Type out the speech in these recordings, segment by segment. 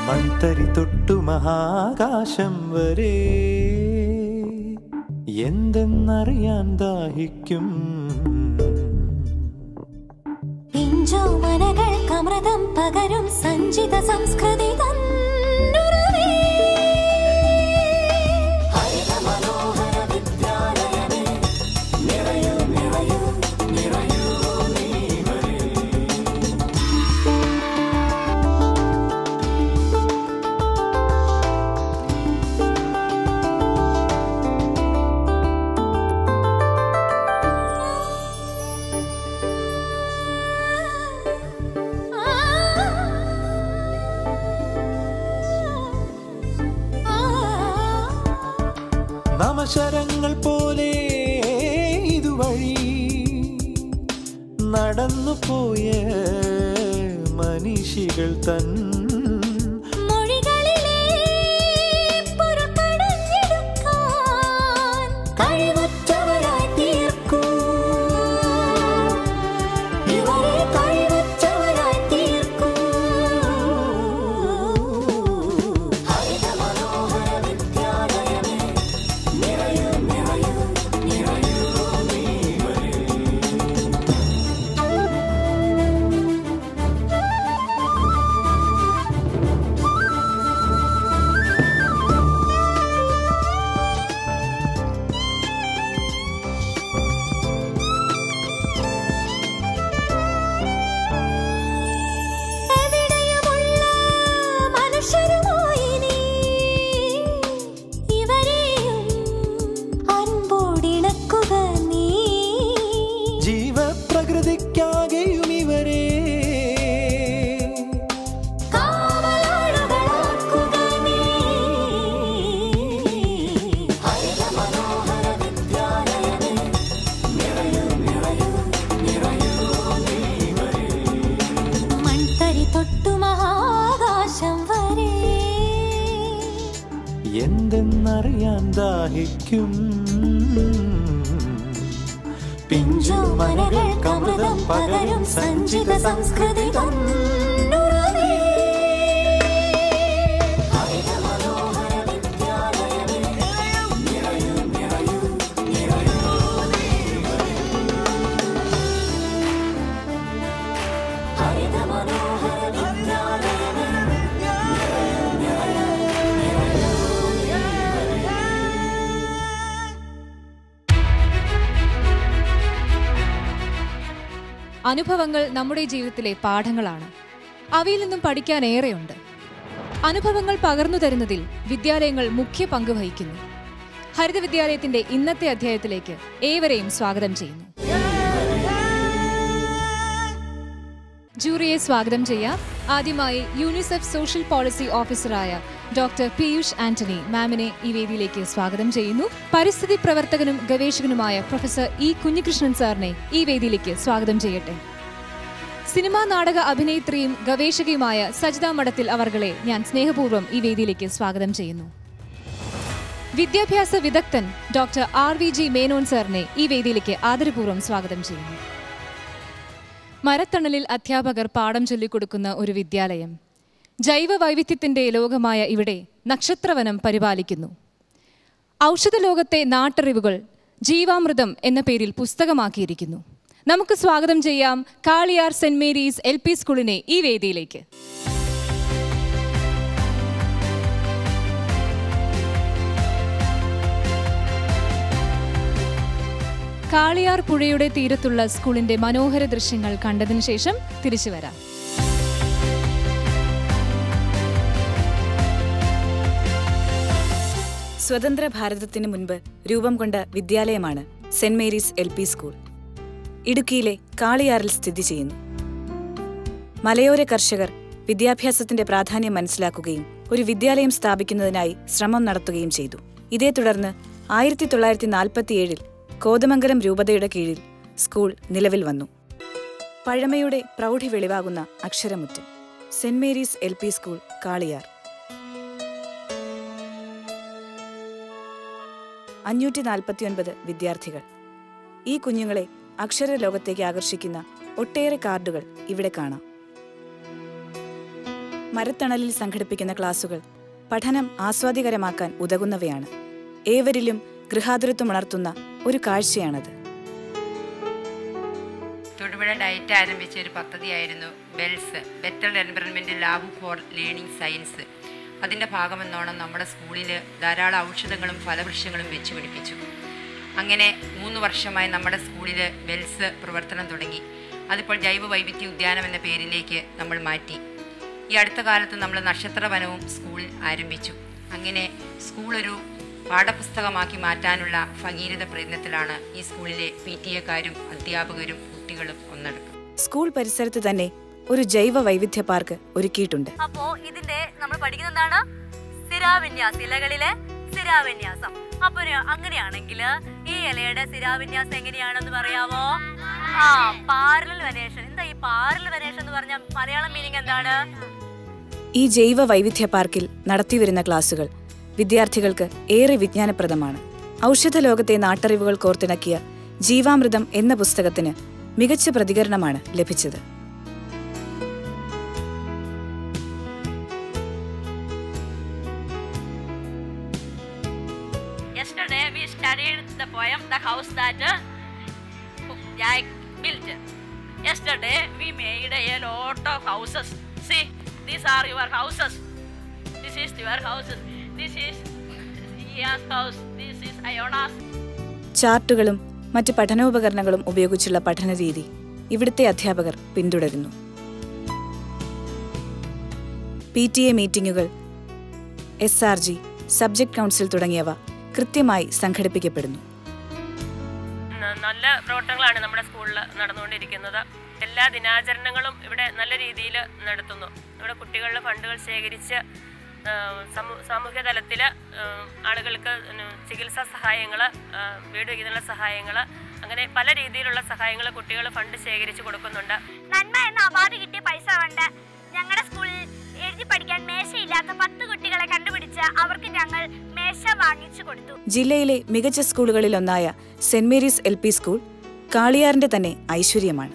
മൺതരി തൊട്ടു മഹാകാശം വരെ എന്തെന്നറിയാൻ ദാഹിക്കും പിഞ്ചോ മനകൾ കമൃതം പകരും സഞ്ചിത സംസ്കൃതി തന്നുറവേ. ഹരിത മനോഹര വിദ്യാലയമേ, നിറയൂ, നിറയൂ, നിറയൂ നീ വരേ. നമശരങ്ങൾ പോലെ ഇതുവഴി നടന്നു പോയ മനുഷ്യകൾ തൻ മൊഴികളിലെ പുറപ്പെടുത്തിയെടുക്കാൻ കഴിവുറ്റവരായി തീർക്കൂ. ഇവരെ കഴിവുറ്റവരായി തീർക്കൂ. ഹരിത മനോഹര വിദ്യാലയമേ, നിറയൂ, നിറയൂ, നിറയൂ നീ വരേ. എവിടെയുമുള്ള മനുഷ്യരുമായി നീ ഇവരെയും അൻപോടിണക്കുക നീ ജീവപ്രകൃതിക്കാകെയും ഇവരെ കാവലാളുകളാക്കുക നീ ഹരിത മനോഹര വിദ്യാലയമേ നിറയൂ നിറയൂ നിറയൂ നീ വരേ മൺതരി തൊട്ടു മഹാകാശം വരെ എന്തെന്നറിയാൻ ദാഹിക്കും പിഞ്ചു മനകൾ കമൃതം പകരും സഞ്ചിത സംസ്കൃതി തന്നുറവേ. ഹരിത മനോഹര വിദ്യാലയമേ, നിറയൂ, നിറയൂ, നിറയൂ നീ വരേ. ഹരിത മനോഹര വിദ്യാലയമേ, നിറയൂ, നിറയൂ, നിറയൂ നീ വരേ. അനുഭവങ്ങൾ നമ്മുടെ ജീവിതത്തിലെ പാഠങ്ങളാണ് അവയിൽ നിന്നും പഠിക്കാൻ ഏറെയുണ്ട് അനുഭവങ്ങൾ പകർന്നു തരുന്നതിൽ വിദ്യാലയങ്ങൾ മുഖ്യ പങ്ക് വഹിക്കുന്നു ഹരിത വിദ്യാലയത്തിന്റെ ഇന്നത്തെ അധ്യായത്തിലേക്ക് ഏവരെയും സ്വാഗതം ചെയ്യുന്നു ജൂറിയെ സ്വാഗതം ചെയ്യാം ആദ്യമായി യൂണിസെഫ് സോഷ്യൽ പോളിസി ഓഫീസറായ ഡോക്ടർ പീയൂഷ് ആന്റണി മാമിനെ ഈ വേദിയിലേക്ക് സ്വാഗതം ചെയ്യുന്നു പരിസ്ഥിതി പ്രവർത്തകനും ഗവേഷകനുമായ പ്രൊഫസർ ഇ കുഞ്ഞികൃഷ്ണൻ സാറിനെ ഈ വേദിയിലേക്ക് സ്വാഗതം ചെയ്യട്ടെ സിനിമാ നാടക അഭിനേത്രിയും ഗവേഷകയുമായ സജിത മഠത്തിൽ അവർകളെ ഞാൻ സ്നേഹപൂർവ്വം ഈ വേദിയിലേക്ക് സ്വാഗതം ചെയ്യുന്നു വിദ്യാഭ്യാസ വിദഗ്ധൻ doctor R V G Menon സാറിനെ ഈ വേദിയിലേക്ക് ആദരപൂർവ്വം സ്വാഗതം ചെയ്യുന്നു മരത്തണലിൽ അധ്യാപകർ പാഠം ചൊല്ലിക്കൊടുക്കുന്ന ഒരു വിദ്യാലയം ജൈവ വൈവിധ്യത്തിന്റെ ലോകമായ ഇവിടെ നക്ഷത്രവനം പരിപാലിക്കുന്നു ഔഷധ ലോകത്തെ നാട്ടറിവുകൾ ജീവാമൃതം എന്ന പേരിൽ പുസ്തകമാക്കിയിരിക്കുന്നു നമുക്ക് സ്വാഗതം ചെയ്യാം Kaliyar saint Mary's L P സ്കൂളിനെ ഈ വേദിയിലേക്ക് കാളിയാർ പുഴയുടെ തീരത്തുള്ള സ്കൂളിന്റെ മനോഹര ദൃശ്യങ്ങൾ കണ്ടതിനു ശേഷം തിരിച്ചു വരാം സ്വതന്ത്ര ഭാരതത്തിന് മുൻപ് രൂപം കൊണ്ട വിദ്യാലയമാണ് saint Mary's L P school ഇടുക്കിയിലെ കാളിയാറിൽ സ്ഥിതി ചെയ്യുന്നു മലയോര കർഷകർ വിദ്യാഭ്യാസത്തിന്റെ പ്രാധാന്യം മനസ്സിലാക്കുകയും ഒരു വിദ്യാലയം സ്ഥാപിക്കുന്നതിനായി ശ്രമം നടത്തുകയും ചെയ്തു ഇതേ തുടർന്ന് ആയിരത്തി തൊള്ളായിരത്തി നാൽപ്പത്തിയേഴിൽ കോതമംഗലം രൂപതയുടെ കീഴിൽ സ്കൂൾ നിലവിൽ വന്നു പഴമയുടെ പ്രൗഢി വെളിവാകുന്ന അക്ഷരമുറ്റം saint Mary's L P school Kaliyar അഞ്ഞൂറ്റി നാൽപ്പത്തിയൊൻപത് വിദ്യാർത്ഥികൾ ഈ കുഞ്ഞുങ്ങളെ അക്ഷര ലോകത്തേക്ക് ആകർഷിക്കുന്ന ഒട്ടേറെ കാർഡുകൾ ഇവിടെ കാണാം മരത്തണലിൽ സംഘടിപ്പിക്കുന്ന ക്ലാസുകൾ പഠനം ആസ്വാദികരമാക്കാൻ ഉതകുന്നവയാണ് ഏവരിലും ഗൃഹാതുരത്വം ഉണർത്തുന്ന ഒരു കാഴ്ചയാണത് തൊടുപുഴ ഡയറ്റ് ആരംഭിച്ച ഒരു പദ്ധതിയായിരുന്നു BELLS better environment lab for learning science അതിൻ്റെ ഭാഗമെന്നോണം നമ്മുടെ സ്കൂളിൽ ധാരാളം ഔഷധങ്ങളും ഫലവൃക്ഷങ്ങളും വെച്ച് പിടിപ്പിച്ചു അങ്ങനെ മൂന്ന് വർഷമായി നമ്മുടെ സ്കൂളിൽ ബെൽസ് പ്രവർത്തനം തുടങ്ങി അതിപ്പോൾ ജൈവ വൈവിധ്യ ഉദ്യാനം എന്ന പേരിലേക്ക് നമ്മൾ മാറ്റി ഈ അടുത്ത കാലത്ത് നമ്മൾ നക്ഷത്രവനവും സ്കൂളിൽ ആരംഭിച്ചു അങ്ങനെ സ്കൂൾ ഒരു പാഠപുസ്തകമാക്കി മാറ്റാനുള്ള ഭഗീരഥ പ്രയത്നത്തിലാണ് ഈ സ്കൂളിലെ പി ടി എക്കാരും അധ്യാപകരും കുട്ടികളും ഒന്നെടുക്കും സ്കൂൾ പരിസരത്ത് തന്നെ ഒരു ജൈവ വൈവിധ്യ പാർക്ക് ഒരുക്കിയിട്ടുണ്ട് അപ്പോ ഇതിന്റെ നമ്മൾ പഠിക്കുന്ന എന്താണ് സ്ഥിരാവിന്യാസം ഇലകളിലെ സ്ഥിരാവിന്യാസം അപ്പൊ ഒരു- അങ്ങനെയാണെങ്കിൽ ഈ ഇലയുടെ സ്ഥിരാവിന്യാസം എങ്ങനെയാണെന്ന് പറയാമോ ആ പാരലൽ വനേഷൻ എന്താ ഈ പാരലൽ വനേഷൻ എന്ന് പറഞ്ഞ മലയാളം മീനിങ് എന്താണ് ഈ ജൈവ വൈവിധ്യ പാർക്കിൽ നടത്തിവരുന്ന ക്ലാസുകൾ വിദ്യാർത്ഥികൾക്ക് ഏറെ വിജ്ഞാനപ്രദമാണ് ഔഷധ ലോകത്തെ നാട്ടറിവുകൾ കോർത്തിണക്കിയ ജീവാമൃതം എന്ന പുസ്തകത്തിന് മികച്ച പ്രതികരണമാണ് ലഭിച്ചത് Yesterday we studied the poem The House That uh, Jack Built. Yesterday we made a lot of houses. See, these are your houses. This is your houses. This is Iya's house. This is Iona's. ചാർട്ടുകളും മറ്റ് പഠനോപകരണങ്ങളും ഉപയോഗിച്ചുള്ള പഠനരീതി ഇവിടുത്തെ അധ്യാപകർ പിന്തുടരുന്നു P T A മീറ്റിംഗുകൾ S R G subject council തുടങ്ങിയവ കൃത്യമായി സംഘടിപ്പിക്കപ്പെടുന്നു ന- നല്ല പ്രവർത്തനങ്ങളാണ് നമ്മുടെ സ്കൂളിൽ നടന്നുകൊണ്ടിരിക്കുന്നത് എല്ലാ ദിനാചരണങ്ങളും ഇവിടെ നല്ല രീതിയിൽ നടത്തുന്നു നമ്മുടെ കുട്ടികളുടെ ഫണ്ടുകൾ ശേഖരിച്ച് ആ, സമൂ- സാമൂഹ്യ തലത്തിൽ ആളുകൾക്ക് ഉം, ചികിത്സാ സഹായങ്ങൾ വീട് വയ്ക്കുന്നതിനുള്ള സഹായങ്ങൾ അങ്ങനെ പല രീതിയിലുള്ള സഹായങ്ങൾ കുട്ടികൾ ഫണ്ട് ശേഖരിച്ച് കൊടുക്കുന്നുണ്ട് നന്മ എന്ന അവാർഡ് കിട്ടിയ പൈസ കൊണ്ട് ഞങ്ങളുടെ സ്കൂളിൽ എഴുതി പഠിക്കാൻ മേശയില്ലാത്ത പത്ത് കുട്ടികളെ കണ്ടുപിടിച്ച് അവർക്ക് ഞങ്ങൾ മേശ വാങ്ങിച്ചു കൊടുത്തു ജില്ലയിലെ മികച്ച സ്കൂളുകളിലൊന്നായ saint Mary's L P school കാളിയാറിന്റെ തന്നെ ഐശ്വര്യമാണ്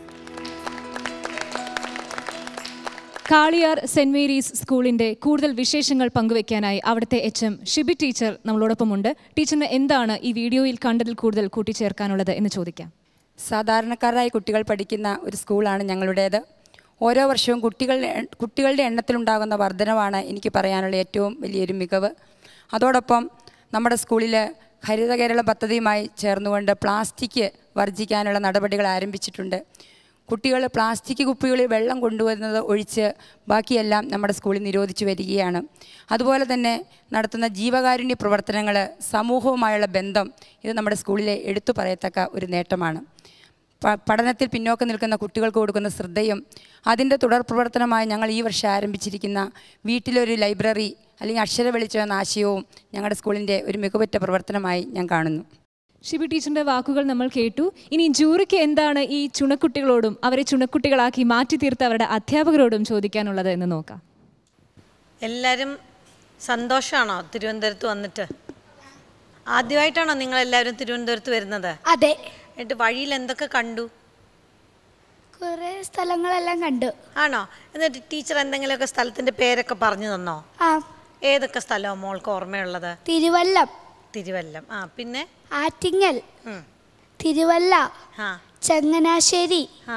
കാളിയാർ സെന്റ് മേരീസ് സ്കൂളിന്റെ കൂടുതൽ വിശേഷങ്ങൾ പങ്കുവെക്കാനായി അവിടുത്തെ എച്ച് എം ഷിബി ടീച്ചർ നമ്മളോടൊപ്പമുണ്ട് ടീച്ചറിന് എന്താണ് ഈ വീഡിയോയിൽ കണ്ടതിൽ കൂടുതൽ കൂട്ടിച്ചേർക്കാനുള്ളത് എന്ന് ചോദിക്കാം സാധാരണക്കാരായ കുട്ടികൾ പഠിക്കുന്ന ഒരു സ്കൂളാണ് ഞങ്ങളുടേത് ഓരോ വർഷവും കുട്ടികളുടെ കുട്ടികളുടെ എണ്ണത്തിലുണ്ടാകുന്ന വർധനവാണ് എനിക്ക് പറയാനുള്ള ഏറ്റവും വലിയൊരു മികവ് അതോടൊപ്പം നമ്മുടെ സ്കൂളിൽ ഹരിത കേരള പദ്ധതിയുമായി ചേർന്നുകൊണ്ട് പ്ലാസ്റ്റിക് വർജിക്കാനുള്ള നടപടികൾ ആരംഭിച്ചിട്ടുണ്ട് കുട്ടികൾ പ്ലാസ്റ്റിക് കുപ്പികളിൽ വെള്ളം കൊണ്ടുവരുന്നത് ഒഴിച്ച് ബാക്കിയെല്ലാം നമ്മുടെ സ്കൂളിൽ നിരോധിച്ചു വരികയാണ് അതുപോലെ തന്നെ നടത്തുന്ന ജീവകാരുണ്യ പ്രവർത്തനങ്ങൾ സമൂഹവുമായുള്ള ബന്ധം ഇത് നമ്മുടെ സ്കൂളിലെ എടുത്തു പറയത്തക്ക ഒരു നേട്ടമാണ് പ- പഠനത്തിൽ പിന്നോക്കം നിൽക്കുന്ന കുട്ടികൾക്ക് കൊടുക്കുന്ന ശ്രദ്ധയും അതിൻ്റെ തുടർ പ്രവർത്തനമായി ഞങ്ങൾ ഈ വർഷം ആരംഭിച്ചിരിക്കുന്ന വീട്ടിലൊരു ലൈബ്രറി അല്ലെങ്കിൽ അക്ഷര വെളിച്ചം എന്ന ആശയവും ഞങ്ങളുടെ സ്കൂളിൻ്റെ ഒരു മികവുറ്റ പ്രവർത്തനമായി ഞാൻ കാണുന്നു ഷിബി ടീച്ചറിന്റെ വാക്കുകൾ നമ്മൾ കേട്ടു ഇനി ജൂറിക്ക് എന്താണ് ഈ ചുണക്കുട്ടികളോടും അവരെ ചുണക്കുട്ടികളാക്കി മാറ്റി തീർത്ത അവരുടെ അധ്യാപകരോടും ചോദിക്കാനുള്ളത് എന്ന് നോക്കാം എല്ലാവരും സന്തോഷമാണോ തിരുവനന്തപുരത്ത് വന്നിട്ട് ആദ്യമായിട്ടാണോ നിങ്ങൾ എല്ലാവരും തിരുവനന്തപുരത്ത് വരുന്നത് അതെ എന്നിട്ട് വഴിയിൽ എന്തൊക്കെ കണ്ടു കുറെ സ്ഥലങ്ങളെല്ലാം കണ്ടു ആണോ എന്നിട്ട് ടീച്ചർ എന്തെങ്കിലുമൊക്കെ സ്ഥലത്തിൻ്റെ പേരൊക്കെ പറഞ്ഞു തന്നോ ആ ഏതൊക്കെ സ്ഥലമാണ് മോൾക്ക് ഓർമ്മയുള്ളത് തിരുവല്ലം തിരുവല്ലം ആ പിന്നെ ആറ്റിങ്ങൽ ഉം. തിരുവല്ല ആ ചങ്ങനാശ്ശേരി ആ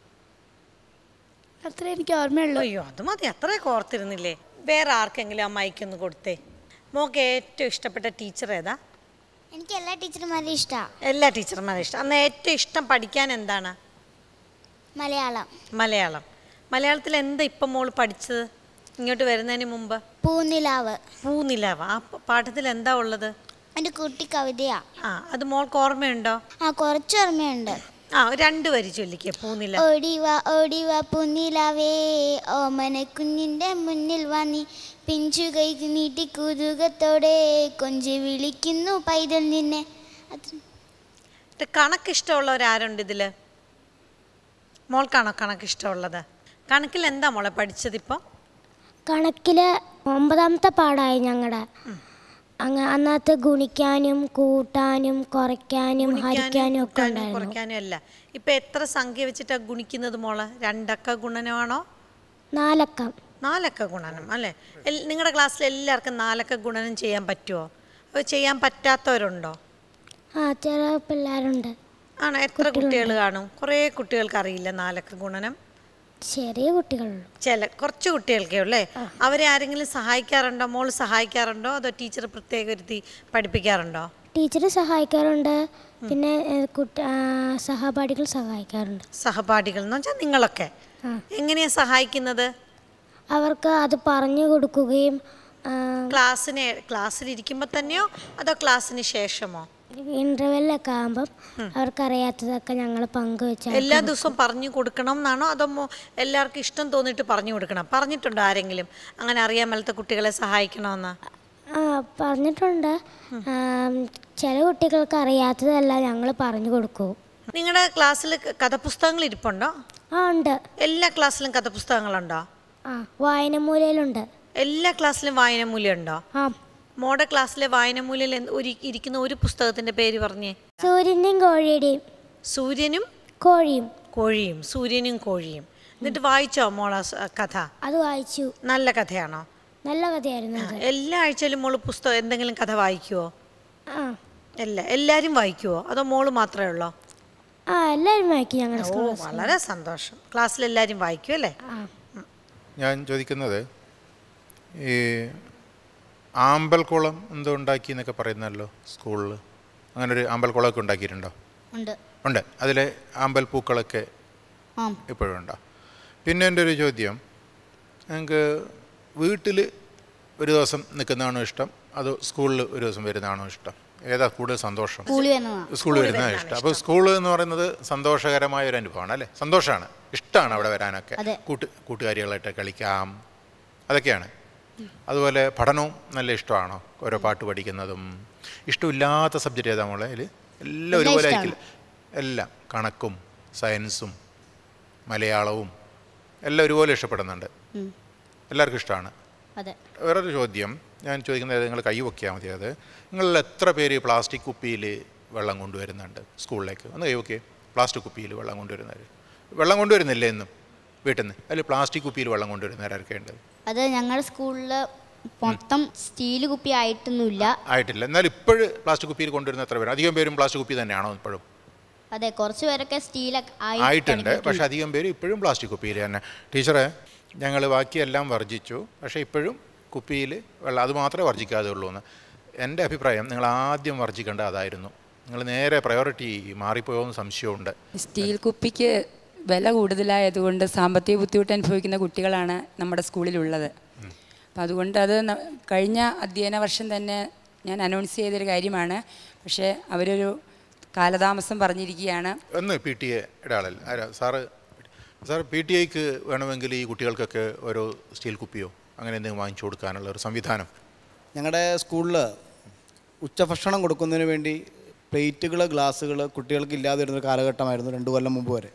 അത്ര എനിക്ക് ഓർമ്മയുള്ളൂ അയ്യോ അത് മതി അത്രയൊക്കെ ഓർത്തിരുന്നില്ലേ വേറെ ആർക്കെങ്കിലും ആ മൈക്കൊന്ന് കൊടുത്തേ മോക്ക് ഏറ്റവും ഇഷ്ടപ്പെട്ട ടീച്ചർ ഏതാ എനിക്ക് എല്ലാ ടീച്ചർമാരെയും ഇഷ്ടമാണ് എല്ലാ ടീച്ചർമാരും ഇഷ്ടം അന്ന് ഏറ്റവും ഇഷ്ടം പഠിക്കാൻ എന്താണ് മലയാളം മലയാളം മലയാളത്തിൽ എന്താ ഇപ്പം മോൾ പഠിച്ചത് ഇങ്ങോട്ട് വരുന്നതിന് മുമ്പ് പൂനിലാവ് പൂനിലാവ് ആ പ- പാഠത്തിൽ എന്താ ഉള്ളത് എൻ്റെ കുട്ടി കവിതയാ ആ അത് മോൾക്ക് ഓർമ്മയുണ്ടോ ആ കുറച്ച് ഓർമ്മയുണ്ട് ആ രണ്ട് വരി ചൊല്ലിക്കേ പൂനില ഓടിവ ഓടിവ പൂനിലാവേ ഓമന കുഞ്ഞിൻ്റെ മുന്നിൽ വന്നി പിഞ്ചു കൈ നീട്ടി കുതുകത്തോടെ കൊഞ്ചി വിളിക്കുന്നു പൈതൽ നിന്നെ അത് ഇത് കണക്ക് ഇഷ്ടമുള്ളവരാരുണ്ട് ഇതിൽ മോൾക്കാണോ കണക്ക് ഇഷ്ടമുള്ളത് കണക്കിൽ എന്താ മോളെ പഠിച്ചതിപ്പോൾ കണക്കില് ഒമ്പതാമത്തെ പാടായി ഞങ്ങളുടെ അങ്ങ് അന്നത്തെ ഗുണിക്കാനും കൂട്ടാനും കുറയ്ക്കാനും ഹരിക്കാനും ഒക്കെ കൂട്ടാനും ഉണ്ടായിരുന്നു കുറയ്ക്കാനും അല്ല ഇപ്പം എത്ര സംഖ്യ വെച്ചിട്ടാണ് ഗുണിക്കുന്നത് മോള് രണ്ടക്ക ഗുണനമാണോ നാലക്കം നാലക്ക ഗുണനം അല്ലേ എൽ- നിങ്ങളുടെ ക്ലാസ്സിൽ എല്ലാവർക്കും നാലക്ക ഗുണനം ചെയ്യാൻ പറ്റുമോ അത് ചെയ്യാൻ പറ്റാത്തവരുണ്ടോ ആ ചില പിള്ളേരുണ്ട് ആണോ എത്ര കുട്ടികൾ കാണും കുറേ കുട്ടികൾക്ക് അറിയില്ല നാലക്ക ഗുണനം ചെറിയ കുട്ടികളുള്ളൂ ചില കുറച്ച് കുട്ടികൾക്കേ ഉള്ളേ അവരെ ആരെങ്കിലും സഹായിക്കാറുണ്ടോ മോൾ സഹായിക്കാറുണ്ടോ അതോ ടീച്ചർ പ്രത്യേക ഒരുത്തി പഠിപ്പിക്കാറുണ്ടോ ടീച്ചർ സഹായിക്കാറുണ്ട് പിന്നെ ഏ, കുട്ടി ആ, സഹപാഠികൾ സഹായിക്കാറുണ്ട് സഹപാഠികൾ എന്ന് വെച്ചാൽ നിങ്ങളൊക്കെ എങ്ങനെയാ സഹായിക്കുന്നത് അവർക്ക് അത് പറഞ്ഞു കൊടുക്കുകയും ആ, ക്ലാസ്സിനെ ക്ലാസ്സിലിരിക്കുമ്പോൾ തന്നെയോ അതോ ക്ലാസ്സിന് ശേഷമോ ഇന്റർവെല്ലൊക്കെ ആകുമ്പം അവർക്കറിയാത്തതൊക്കെ ഞങ്ങൾ പങ്കുവെച്ചാൽ എല്ലാ ദിവസവും പറഞ്ഞു കൊടുക്കണം എന്നാണോ അതോ മോ- എല്ലാവർക്കും ഇഷ്ടം തോന്നിയിട്ട് പറഞ്ഞു കൊടുക്കണം പറഞ്ഞിട്ടുണ്ടോ ആരെങ്കിലും അങ്ങനെ അറിയാൻ മേലത്തെ കുട്ടികളെ സഹായിക്കണമെന്ന് ആ പറഞ്ഞിട്ടുണ്ട് ആം, ചില കുട്ടികൾക്ക് അറിയാത്തതെല്ലാം ഞങ്ങൾ പറഞ്ഞു കൊടുക്കും നിങ്ങളുടെ ക്ലാസ്സിൽ കഥപുസ്തകങ്ങൾ ഇരിപ്പുണ്ടോ ആ ഉണ്ട് എല്ലാ ക്ലാസ്സിലും കഥപുസ്തകങ്ങളുണ്ടോ ആ വായനമൂലയിലുണ്ട് എല്ലാ ക്ലാസ്സിലും വായനമൂല്യം ഉണ്ടോ ആ മോടെ ക്ലാസ്സിലെ വായനമൂല്യം എന്ത് ഒരു ഇരിക്കുന്ന ഒരു പുസ്തകത്തിന്റെ പേര് പറഞ്ഞേ സൂര്യൻ്റെയും കോഴിയുടെയും സൂര്യനും കോഴിയും കോഴിയും സൂര്യനും കോഴിയും എന്നിട്ട് വായിച്ചോ മോള കഥ അത് വായിച്ചു നല്ല കഥയാണോ നല്ല കഥയായിരുന്നു ആ, അത് എല്ലാ ആഴ്ചയിലും മോള് പുസ്തകം എന്തെങ്കിലും കഥ വായിക്കുവോ ആ അല്ല എല്ലാരും വായിക്കുവോ അതോ മോള് മാത്രമേ ഉള്ളോ ആ എല്ലാവരും വായിക്കും ഞങ്ങളുടെ ഓ സ്കൂളിൽ വളരെ സന്തോഷം ക്ലാസ്സിൽ എല്ലാരും വായിക്കും അല്ലേ ഞാൻ ചോദിക്കുന്നത് ഈ ആമ്പൽക്കുളം എന്തോ ഉണ്ടാക്കി എന്നൊക്കെ പറയുന്നല്ലോ സ്കൂളിൽ അങ്ങനെ ഒരു ആമ്പൽക്കുളമൊക്കെ ഉണ്ടാക്കിയിട്ടുണ്ടോ ഉണ്ട് ഉണ്ട് അതിലെ ആമ്പൽ പൂക്കളൊക്കെ ആ ഇപ്പോഴും ഉണ്ടോ പിന്നെ എൻ്റെ ഒരു ചോദ്യം നിങ്ങൾക്ക് വീട്ടിൽ ഒരു ദിവസം നിൽക്കുന്നതാണോ ഇഷ്ടം അതോ സ്കൂളിൽ ഒരു ദിവസം വരുന്നതാണോ ഇഷ്ടം ഏതാ കൂടുതൽ സന്തോഷം സ്കൂളിൽ വരുന്നതാണ് സ്കൂളിൽ വരുന്നതാണ് ഇഷ്ടം അപ്പോൾ സ്കൂൾ എന്ന് പറയുന്നത് സന്തോഷകരമായ ഒരു അനുഭവമാണ് അല്ലേ സന്തോഷമാണ് ഇഷ്ടമാണ് അവിടെ വരാനൊക്കെ അതെ. കൂട്ട് കൂട്ടുകാരികളായിട്ട് കളിക്കാം അതൊക്കെയാണ് അതുപോലെ പഠനവും നല്ല ഇഷ്ടമാണോ ഓരോ പാട്ട് പഠിക്കുന്നതും ഇഷ്ടമില്ലാത്ത സബ്ജക്റ്റ് ഏതാ മോളെ അതിൽ എല്ലാം ഒരുപോലെ ആയിരിക്കില്ല എല്ലാം കണക്കും സയൻസും മലയാളവും എല്ലാം ഒരുപോലെ ഇഷ്ടപ്പെടുന്നുണ്ട് ഉം. എല്ലാവർക്കും ഇഷ്ടമാണ് അതെ വേറൊരു ചോദ്യം ഞാൻ ചോദിക്കുന്നത് നിങ്ങൾ കൈ വയ്ക്കാൻ മതി അത് നിങ്ങളിൽ എത്ര പേര് പ്ലാസ്റ്റിക് കുപ്പിയിൽ വെള്ളം കൊണ്ടുവരുന്നുണ്ട് സ്കൂളിലേക്ക് ഒന്ന് കൈ വയ്ക്കേ പ്ലാസ്റ്റിക് കുപ്പിയിൽ വെള്ളം കൊണ്ടുവരുന്നവർ വെള്ളം കൊണ്ടുവരുന്നില്ലേ എന്നും വീട്ടിൽ നിന്ന് അതിൽ പ്ലാസ്റ്റിക് കുപ്പിയിൽ വെള്ളം കൊണ്ടുവരുന്നവരൊക്കെ ഉണ്ട് അത് ഞങ്ങളുടെ സ്കൂളിൽ മൊത്തം സ്റ്റീൽ കുപ്പി ആയിട്ടൊന്നുമില്ല ആയിട്ടില്ല എന്നാൽ ഇപ്പോഴും പ്ലാസ്റ്റിക് കുപ്പിയിൽ കൊണ്ടുവരുന്ന എത്ര പേര് അധികം പേരും പ്ലാസ്റ്റിക് കുപ്പി തന്നെയാണോ ഇപ്പോഴും അതെ കുറച്ച് പേരൊക്കെ സ്റ്റീലൊക്കെ ആയിട്ടുണ്ട് പക്ഷെ അധികം പേര് ഇപ്പോഴും പ്ലാസ്റ്റിക് കുപ്പിയിൽ തന്നെ ടീച്ചറെ ഞങ്ങൾ ബാക്കിയെല്ലാം വർജിച്ചു പക്ഷേ ഇപ്പോഴും കുപ്പിയിൽ വെള്ളം അത് മാത്രമേ വർജിക്കാതെ ഉള്ളൂ എന്ന് എൻ്റെ അഭിപ്രായം നിങ്ങൾ ആദ്യം വർജിക്കേണ്ട അതായിരുന്നു നിങ്ങൾ നേരെ പ്രയോറിറ്റി മാറിപ്പോയോ എന്ന് സംശയമുണ്ട് സ്റ്റീൽ കുപ്പിക്ക് വില കൂടുതലായതുകൊണ്ട് സാമ്പത്തിക ബുദ്ധിമുട്ട് അനുഭവിക്കുന്ന കുട്ടികളാണ് നമ്മുടെ സ്കൂളിലുള്ളത് അപ്പം അതുകൊണ്ട് അത് ന- കഴിഞ്ഞ അധ്യയന വർഷം തന്നെ ഞാൻ അനൗൺസ് ചെയ്തൊരു കാര്യമാണ് പക്ഷേ അവരൊരു കാലതാമസം പറഞ്ഞിരിക്കുകയാണ് ഒന്ന് പി ടി എയുടെ ആളല്ല ആരാ സാറ് സാർ പി ടി ഐക്ക് വേണമെങ്കിൽ ഈ കുട്ടികൾക്കൊക്കെ ഓരോ സ്റ്റീൽ കുപ്പിയോ അങ്ങനെ എന്തെങ്കിലും വാങ്ങിച്ചു കൊടുക്കാനുള്ള ഒരു സംവിധാനം ഞങ്ങളുടെ സ്കൂളിൽ ഉച്ചഭക്ഷണം കൊടുക്കുന്നതിന് വേണ്ടി പ്ലേറ്റുകൾ ഗ്ലാസ്സുകൾ കുട്ടികൾക്ക് ഇല്ലാതെ വരുന്നൊരു കാലഘട്ടമായിരുന്നു രണ്ട് കൊല്ലം മുമ്പ് വരെ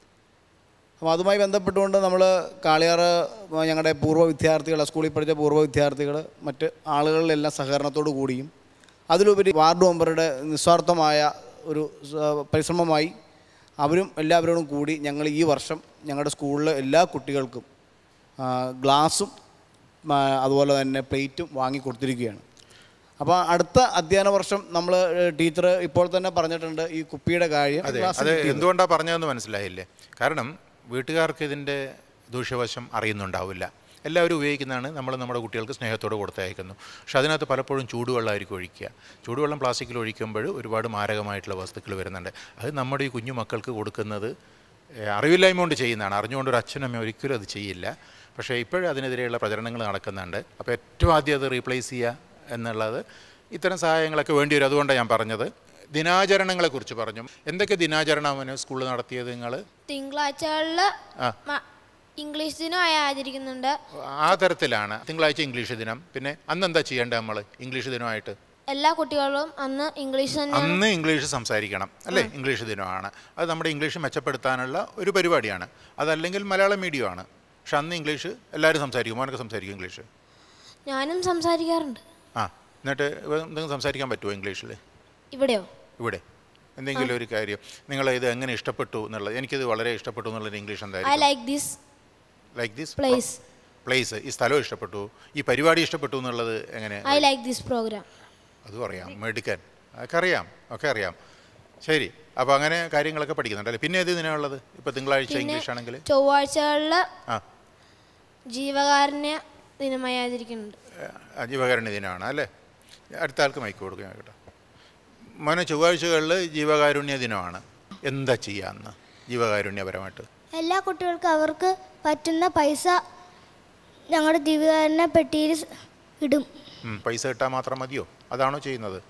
അപ്പോൾ അതുമായി ബന്ധപ്പെട്ടുകൊണ്ട് നമ്മൾ കാളിയാറ് ഞങ്ങളുടെ പൂർവ്വ വിദ്യാർത്ഥികൾ സ്കൂളിൽ പഠിച്ച പൂർവ്വ വിദ്യാർത്ഥികൾ മറ്റ് ആളുകളിലെല്ലാം സഹകരണത്തോടു കൂടിയും അതിലുപരി വാർഡ് മെമ്പറുടെ നിസ്വാർത്ഥമായ ഒരു സ- പരിശ്രമമായി അവരും എല്ലാവരോടും കൂടി ഞങ്ങൾ ഈ വർഷം ഞങ്ങളുടെ സ്കൂളിലെ എല്ലാ കുട്ടികൾക്കും ആ, ഗ്ലാസും ആ, അതുപോലെ തന്നെ പ്ലേറ്റും വാങ്ങി കൊടുത്തിരിക്കുകയാണ് അപ്പോൾ അടുത്ത അധ്യയന വർഷം നമ്മൾ ടീച്ചർ ഇപ്പോൾ തന്നെ പറഞ്ഞിട്ടുണ്ട് ഈ കുപ്പിയുടെ കാര്യം അതെ ഗ്ലാസ് അത് കിട്ടിയത്. എന്തുകൊണ്ടാണ് പറഞ്ഞതെന്ന് മനസ്സിലായില്ലേ കാരണം വീട്ടുകാർക്ക് ഇതിൻ്റെ ദൂഷ്യവശം അറിയുന്നുണ്ടാവില്ല എല്ലാവരും ഉപയോഗിക്കുന്നതാണ് നമ്മൾ നമ്മുടെ കുട്ടികൾക്ക് സ്നേഹത്തോടെ കൊടുത്തയക്കുന്നു പക്ഷെ അതിനകത്ത് പലപ്പോഴും ചൂടുവെള്ളമായിരിക്കും ഒഴിക്കുക ചൂടുവെള്ളം പ്ലാസ്റ്റിക്കിൽ ഒഴിക്കുമ്പോൾ ഒരുപാട് മാരകമായിട്ടുള്ള വസ്തുക്കൾ വരുന്നുണ്ട് അത് നമ്മുടെ ഈ കുഞ്ഞു മക്കൾക്ക് കൊടുക്കുന്നത് ഏഹ്, അറിവില്ലായ്മ കൊണ്ട് ചെയ്യുന്നതാണ് അറിഞ്ഞുകൊണ്ട് ഒരു അച്ഛനമ്മ ഒരിക്കലും അത് ചെയ്യില്ല പക്ഷേ ഇപ്പോഴും അതിനെതിരെയുള്ള പ്രചരണങ്ങൾ നടക്കുന്നുണ്ട് അപ്പോൾ ഏറ്റവും ആദ്യം അത് റീപ്ലേസ് ചെയ്യുക എന്നുള്ളത് ഇത്തരം സഹായങ്ങളൊക്കെ വേണ്ടി വരും അതുകൊണ്ടാണ് ഞാൻ പറഞ്ഞത് ദിനാചരണങ്ങളെക്കുറിച്ച് പറഞ്ഞു എന്തൊക്കെ ദിനാചരണമാണ് സ്കൂളിൽ നടത്തിയത് നിങ്ങൾ തിങ്കളാഴ്ചകളിൽ ആ ഇംഗ്ലീഷ് ദിനമായി ആചരിക്കുന്നുണ്ട് ആ തരത്തിലാണ് തിങ്കളാഴ്ച ഇംഗ്ലീഷ് ദിനം പിന്നെ അന്ന് എന്താ ചെയ്യേണ്ടത് നമ്മൾ ഇംഗ്ലീഷ് ദിനമായിട്ട് എല്ലാ കുട്ടികളും അന്ന് ഇംഗ്ലീഷ് തന്നെയാണ് അന്ന് ഇംഗ്ലീഷ് സംസാരിക്കണം അല്ലേ ഇംഗ്ലീഷ് ദിനമാണ് അത് നമ്മുടെ ഇംഗ്ലീഷ് മെച്ചപ്പെടുത്താനുള്ള ഒരു പരിപാടിയാണ് അതല്ലെങ്കിൽ മലയാളം മീഡിയമാണ് പക്ഷെ അന്ന് ഇംഗ്ലീഷ് എല്ലാവരും സംസാരിക്കും മോനൊക്കെ സംസാരിക്കും ഇംഗ്ലീഷ് ഞാനും സംസാരിക്കാറുണ്ട് ആ എന്നിട്ട് എന്തെങ്കിലും സംസാരിക്കാൻ പറ്റുമോ ഇംഗ്ലീഷിൽ ഇവിടെയോ ഇവിടെ എന്തെങ്കിലും ഒരു കാര്യം നിങ്ങൾ ഇത് എങ്ങനെ ഇഷ്ടപ്പെട്ടു എന്നുള്ളത് എനിക്കിത് വളരെ ഇഷ്ടപ്പെട്ടു എന്നുള്ളത് ഇംഗ്ലീഷ് ഐ എന്തായിരിക്കും like this like this place place ഈ സ്ഥലം ഇഷ്ടപ്പെട്ടു ഈ പരിപാടി ഇഷ്ടപ്പെട്ടു എന്നുള്ളത് എങ്ങനെ ഐ ലൈക്ക് ദിസ് പ്രോഗ്രാം അതും അറിയാം മെഡിക്കൻ അതൊക്കെ അറിയാം ഒക്കെ അറിയാം ശരി അപ്പോൾ അങ്ങനെ കാര്യങ്ങളൊക്കെ പഠിക്കുന്നുണ്ടല്ലേ പിന്നെ ഏത് ദിനമുള്ളത് ഇപ്പോൾ തിങ്കളാഴ്ച പിന്നെ ഇംഗ്ലീഷ് ആണെങ്കിൽ ചൊവ്വാഴ്ചകളിൽ ആ ജീവകാരുണ്യ ദിനമായി ആചരിക്കുന്നുണ്ട് ജീവകാരുണ്യ ദിനമാണ് അല്ലേ അടുത്ത ആൾക്ക് മൈക്ക് കൊടുക്കുക കേട്ടോ മോനെ ചൊവ്വാഴ്ചകളിൽ ജീവകാരുണ്യ ദിനമാണ് എന്താ ചെയ്യുക അന്ന് ജീവകാരുണ്യപരമായിട്ട് എല്ലാ കുട്ടികൾക്കും അവർക്ക് പറ്റുന്ന പൈസ ഞങ്ങളുടെ ദിവ്യകാരനെ പെട്ടിയിൽ സ് ഇടും ഉം, പൈസ കിട്ടാൻ മാത്രം മതിയോ അതാണോ ചെയ്യുന്നത്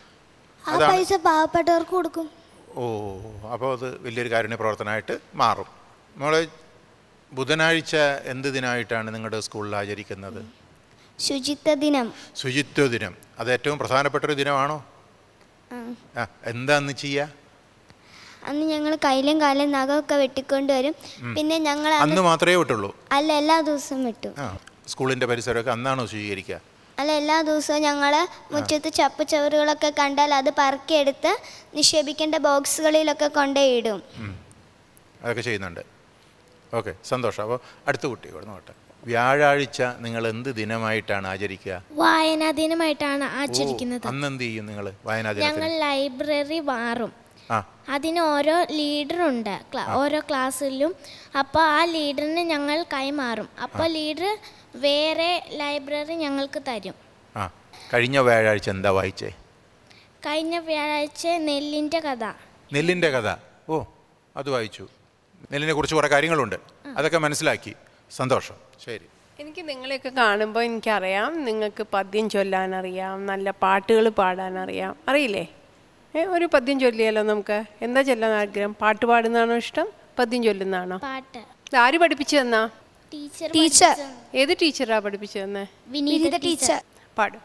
ആ അതാണ് പൈസ പാവപ്പെട്ടവർക്ക് കൊടുക്കും ഓ അപ്പോൾ അത് വലിയൊരു കാരുണ്യ പ്രവർത്തനമായിട്ട് മാറും നമ്മളെ ബുധനാഴ്ച എന്ത് ദിനമായിട്ടാണ് നിങ്ങളുടെ സ്കൂളിൽ ആചരിക്കുന്നത് ശുചിത്വ ദിനം ശുചിത്വ ദിനം അത് ഏറ്റവും പ്രധാനപ്പെട്ട ഒരു ദിനമാണോ ആ. ആ എന്താ അന്ന് ചെയ്യുക അന്ന് ഞങ്ങൾ കയ്യിലും കാലും നഖമൊക്കെ വെട്ടിക്കൊണ്ട് വരും ഉം. പിന്നെ ഞങ്ങൾ അന്ന് മാത്രമേ വിട്ടുള്ളൂ അല്ല എല്ലാ ദിവസവും വിട്ടു ആ സ്കൂളിൻ്റെ പരിസരമൊക്കെ അന്നാണോ സ്വീകരിക്കുക അല്ല എല്ലാ ദിവസവും ഞങ്ങൾ മുറ്റത്ത് ചപ്പ് ചവറുകളൊക്കെ കണ്ടാൽ അത് പറക്കിയെടുത്ത് നിക്ഷേപിക്കേണ്ട ബോക്സുകളിലൊക്കെ കൊണ്ടുപോയിടും ഉം. അതൊക്കെ ചെയ്യുന്നുണ്ട് ഓക്കെ സന്തോഷം അപ്പോൾ അടുത്ത കുട്ടി ഇവിടെ നോട്ടെ വ്യാഴാഴ്ച നിങ്ങൾ എന്ത് ദിനമായിട്ടാണ് ആചരിക്കുക വായനാ ദിനമായിട്ടാണ് ആചരിക്കുന്നത് ഓ, അന്ന് എന്ത് ചെയ്യും നിങ്ങൾ വായനാ ഞങ്ങൾ ദിനത്തിൽ ലൈബ്രറി മാറും ആ അതിന് ഓരോ ലീഡറുണ്ട് ക്ലാ- ഓരോ ക്ലാസ്സിലും അപ്പോൾ ആ ലീഡറിന് ഞങ്ങൾ കൈമാറും അപ്പോൾ ലീഡർ വേറെ ലൈബ്രറി ഞങ്ങൾക്ക് തരും ആ കഴിഞ്ഞ വ്യാഴാഴ്ച എന്താ വായിച്ചേ കഴിഞ്ഞ വ്യാഴാഴ്ച നെല്ലിൻ്റെ കഥ നെല്ലിൻ്റെ കഥ ഓ അത് വായിച്ചു നെല്ലിനെ കുറിച്ച് കുറേ കാര്യങ്ങളുണ്ട് അതൊക്കെ മനസ്സിലാക്കി സന്തോഷം ശരി എനിക്ക് നിങ്ങളെയൊക്കെ കാണുമ്പോൾ എനിക്കറിയാം നിങ്ങൾക്ക് പദ്യം ചൊല്ലാനറിയാം നല്ല പാട്ടുകൾ പാടാനറിയാം അറിയില്ലേ ഏ ഒരു പദ്യം ചൊല്ലിയാലോ നമുക്ക് എന്താ ചൊല്ലാൻ ആഗ്രഹം പാട്ട് പാടുന്നതാണോ ഇഷ്ടം പദ്യം ചൊല്ലുന്നതാണോ പാട്ട് ഇത് ആര് പഠിപ്പിച്ചു തന്നാ ടീച്ചർ ടീച്ചർ ഏത് ടീച്ചറാ പഠിപ്പിച്ചു തന്നെ വിനീത ടീച്ചർ പാടും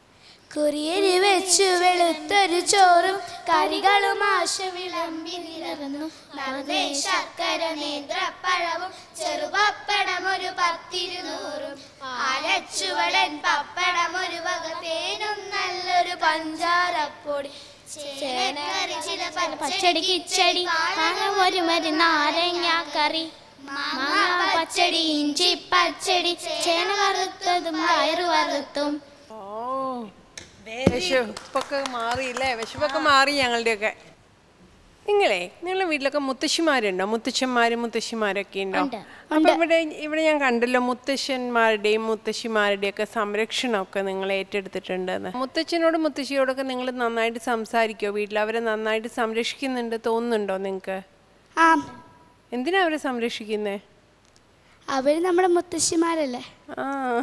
കുറിയരി വെച്ചു വെളുത്തൊരു ചോറും കറികളും ആശ വിളമ്പി നിറന്നു നറുനേ ശർക്കര നേന്ത്രപ്പഴവും ചെറുപപ്പടം ഒരു പത്തിരുന്നൂറും ആലച്ചുവടൻ പപ്പടം ഒരു വക തേനും നല്ലൊരു പഞ്ചാരപ്പൊടി ചേനക്കറി ചില പച്ചടി കിച്ചടി പഴം ഒരു മരി നാരങ്ങ കറി മാങ്ങ പച്ചടി ഇഞ്ചി പച്ചടി ചേന വറുത്തതും പയറ് വറുത്തും ഓ വിശപ്പൊക്കെ മാറിയില്ലേ വിശപ്പൊക്കെ മാറി ഞങ്ങളുടെയൊക്കെ നിങ്ങളെ നിങ്ങളുടെ വീട്ടിലൊക്കെ മുത്തശ്ശിമാരുണ്ടോ മുത്തശ്ശന്മാരും മുത്തശ്ശിമാരൊക്കെ ഉണ്ടോ ഉണ്ട്. അപ്പൊ ഇവിടെ ഇവിടെ ഞാൻ കണ്ടല്ലോ മുത്തശ്ശന്മാരുടെയും മുത്തശ്ശിമാരുടെയും ഒക്കെ സംരക്ഷണമൊക്കെ നിങ്ങൾ ഏറ്റെടുത്തിട്ടുണ്ടെന്ന് മുത്തച്ഛനോടും മുത്തശ്ശിയോടൊക്കെ നിങ്ങൾ നന്നായിട്ട് സംസാരിക്കോ വീട്ടിൽ അവരെ നന്നായിട്ട് സംരക്ഷിക്കുന്നുണ്ട് തോന്നുന്നുണ്ടോ നിങ്ങൾക്ക് ആ എന്തിനാ അവരെ സംരക്ഷിക്കുന്നേ അവർ നമ്മുടെ മുത്തശ്ശിമാരല്ലേ ആ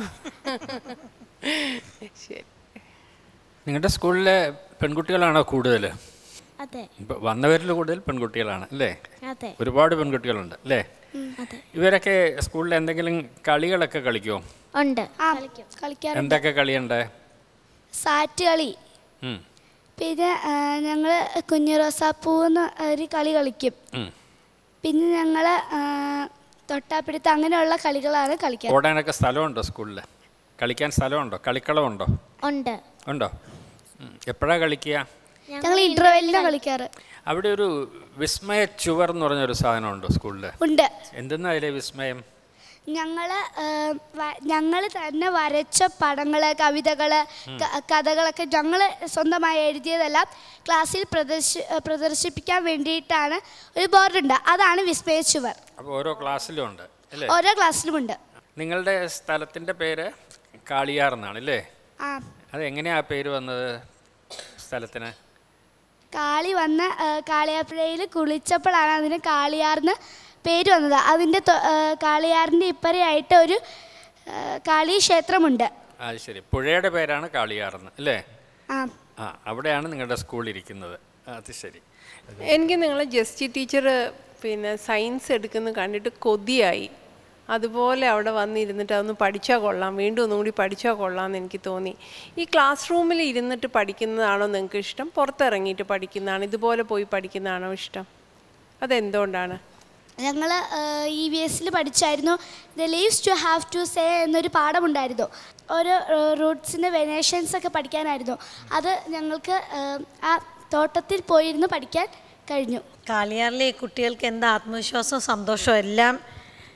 ശരി നിങ്ങളുടെ സ്കൂളിലെ പെൺകുട്ടികളാണോ കൂടുതൽ അതെ ഇപ്പം വന്നവരിൽ കൂടുതൽ പെൺകുട്ടികളാണ് അല്ലേ അതെ ഒരുപാട് പെൺകുട്ടികളുണ്ട് അല്ലേ അതെ ഇവരൊക്കെ സ്കൂളിൽ എന്തെങ്കിലും കളികളൊക്കെ കളിക്കുമോ ഉണ്ട് ആ കളിക്കാറുണ്ട് എന്തൊക്കെ കളിയുണ്ട് സാറ്റ് കളി ഉം, പിന്നെ ഞങ്ങൾ കുഞ്ഞു റോസാപ്പൂന്ന് ഒരു കളി കളിക്കും ഉം. പിന്നെ ഞങ്ങൾ തൊട്ടാപ്പിടുത്ത് അങ്ങനെയുള്ള കളികളാണ് കളിക്കാറ് ഓടാനൊക്കെ സ്ഥലമുണ്ടോ സ്കൂളിൽ കളിക്കാൻ സ്ഥലമുണ്ടോ കളിക്കളമുണ്ടോ ഉണ്ട് ഉണ്ടോ എപ്പോഴാണ് കളിക്കുക ഞങ്ങൾ ഇന്റർവെല്ലിനാണ് കളിക്കാറ് അവിടെ ഒരു വിസ്മയ ചുവർ എന്ന് പറഞ്ഞൊരു സാധനമുണ്ടോ സ്കൂളിൽ ഉണ്ട് എന്തെന്നാ അതിലെ വിസ്മയം ഞങ്ങൾ ഞങ്ങൾ തന്നെ വരച്ച പടങ്ങൾ കവിതകൾ കഥകളൊക്കെ ഞങ്ങൾ സ്വന്തമായി എഴുതിയതെല്ലാം ക്ലാസ്സിൽ പ്രദർശി പ്രദർശിപ്പിക്കാൻ വേണ്ടിയിട്ടാണ് ഒരു ബോർഡുണ്ട് അതാണ് വിസ്മയിച്ചുവർ അപ്പോൾ ഓരോ ക്ലാസ്സിലും ഉണ്ട് അല്ലേ ഓരോ ക്ലാസ്സിലുമുണ്ട് നിങ്ങളുടെ സ്ഥലത്തിൻ്റെ പേര് കാളിയാർ എന്നാണ് അല്ലേ ആ അത് എങ്ങനെയാ ആ പേര് വന്നത് സ്ഥലത്തിന് കാളി വന്ന് കാളിയാപ്പുഴയിൽ കുളിച്ചപ്പോഴാണ് അതിന് കാളിയാർന്ന് പേര് വന്നത് അതിൻ്റെ തൊ- ആ, കാളിയാറിൻ്റെ ഇപ്പറയായിട്ട് ഒരു ആ, കാളി ക്ഷേത്രമുണ്ട് അത് ശരി പുഴയുടെ പേരാണ് കാളിയാർന്ന് അല്ലേ ആ ആ അവിടെയാണ് നിങ്ങളുടെ സ്കൂൾ ഇരിക്കുന്നത് അത് ശരി എനിക്ക് നിങ്ങൾ ജസ്റ്റി ടീച്ചർ പിന്നെ സയൻസ് എടുക്കുന്ന കണ്ടിട്ട് കൊതിയായി അതുപോലെ അവിടെ വന്നിരുന്നിട്ട് അതൊന്ന് പഠിച്ചാൽ കൊള്ളാം വീണ്ടും ഒന്നും കൂടി പഠിച്ചാൽ കൊള്ളാം എന്ന് എനിക്ക് തോന്നി ഈ ക്ലാസ് റൂമിൽ ഇരുന്നിട്ട് പഠിക്കുന്നതാണോ നിങ്ങൾക്ക് ഇഷ്ടം പുറത്തിറങ്ങിയിട്ട് പഠിക്കുന്നതാണോ ഇതുപോലെ പോയി പഠിക്കുന്നതാണോ ഇഷ്ടം അതെന്തുകൊണ്ടാണ് ഞങ്ങൾ ഇ വി എസിൽ പഠിച്ചായിരുന്നു the leaves to have to say എന്നൊരു പാഠമുണ്ടായിരുന്നു ഓരോ റൂട്ട്സിൻ്റെ വെനേഷൻസ് ഒക്കെ പഠിക്കാനായിരുന്നു അത് ഞങ്ങൾക്ക് ആ, ആ തോട്ടത്തിൽ പോയിരുന്ന് പഠിക്കാൻ കഴിഞ്ഞു കാളിയാറിലെ ഈ കുട്ടികൾക്ക് എന്താ ആത്മവിശ്വാസവും സന്തോഷവും എല്ലാം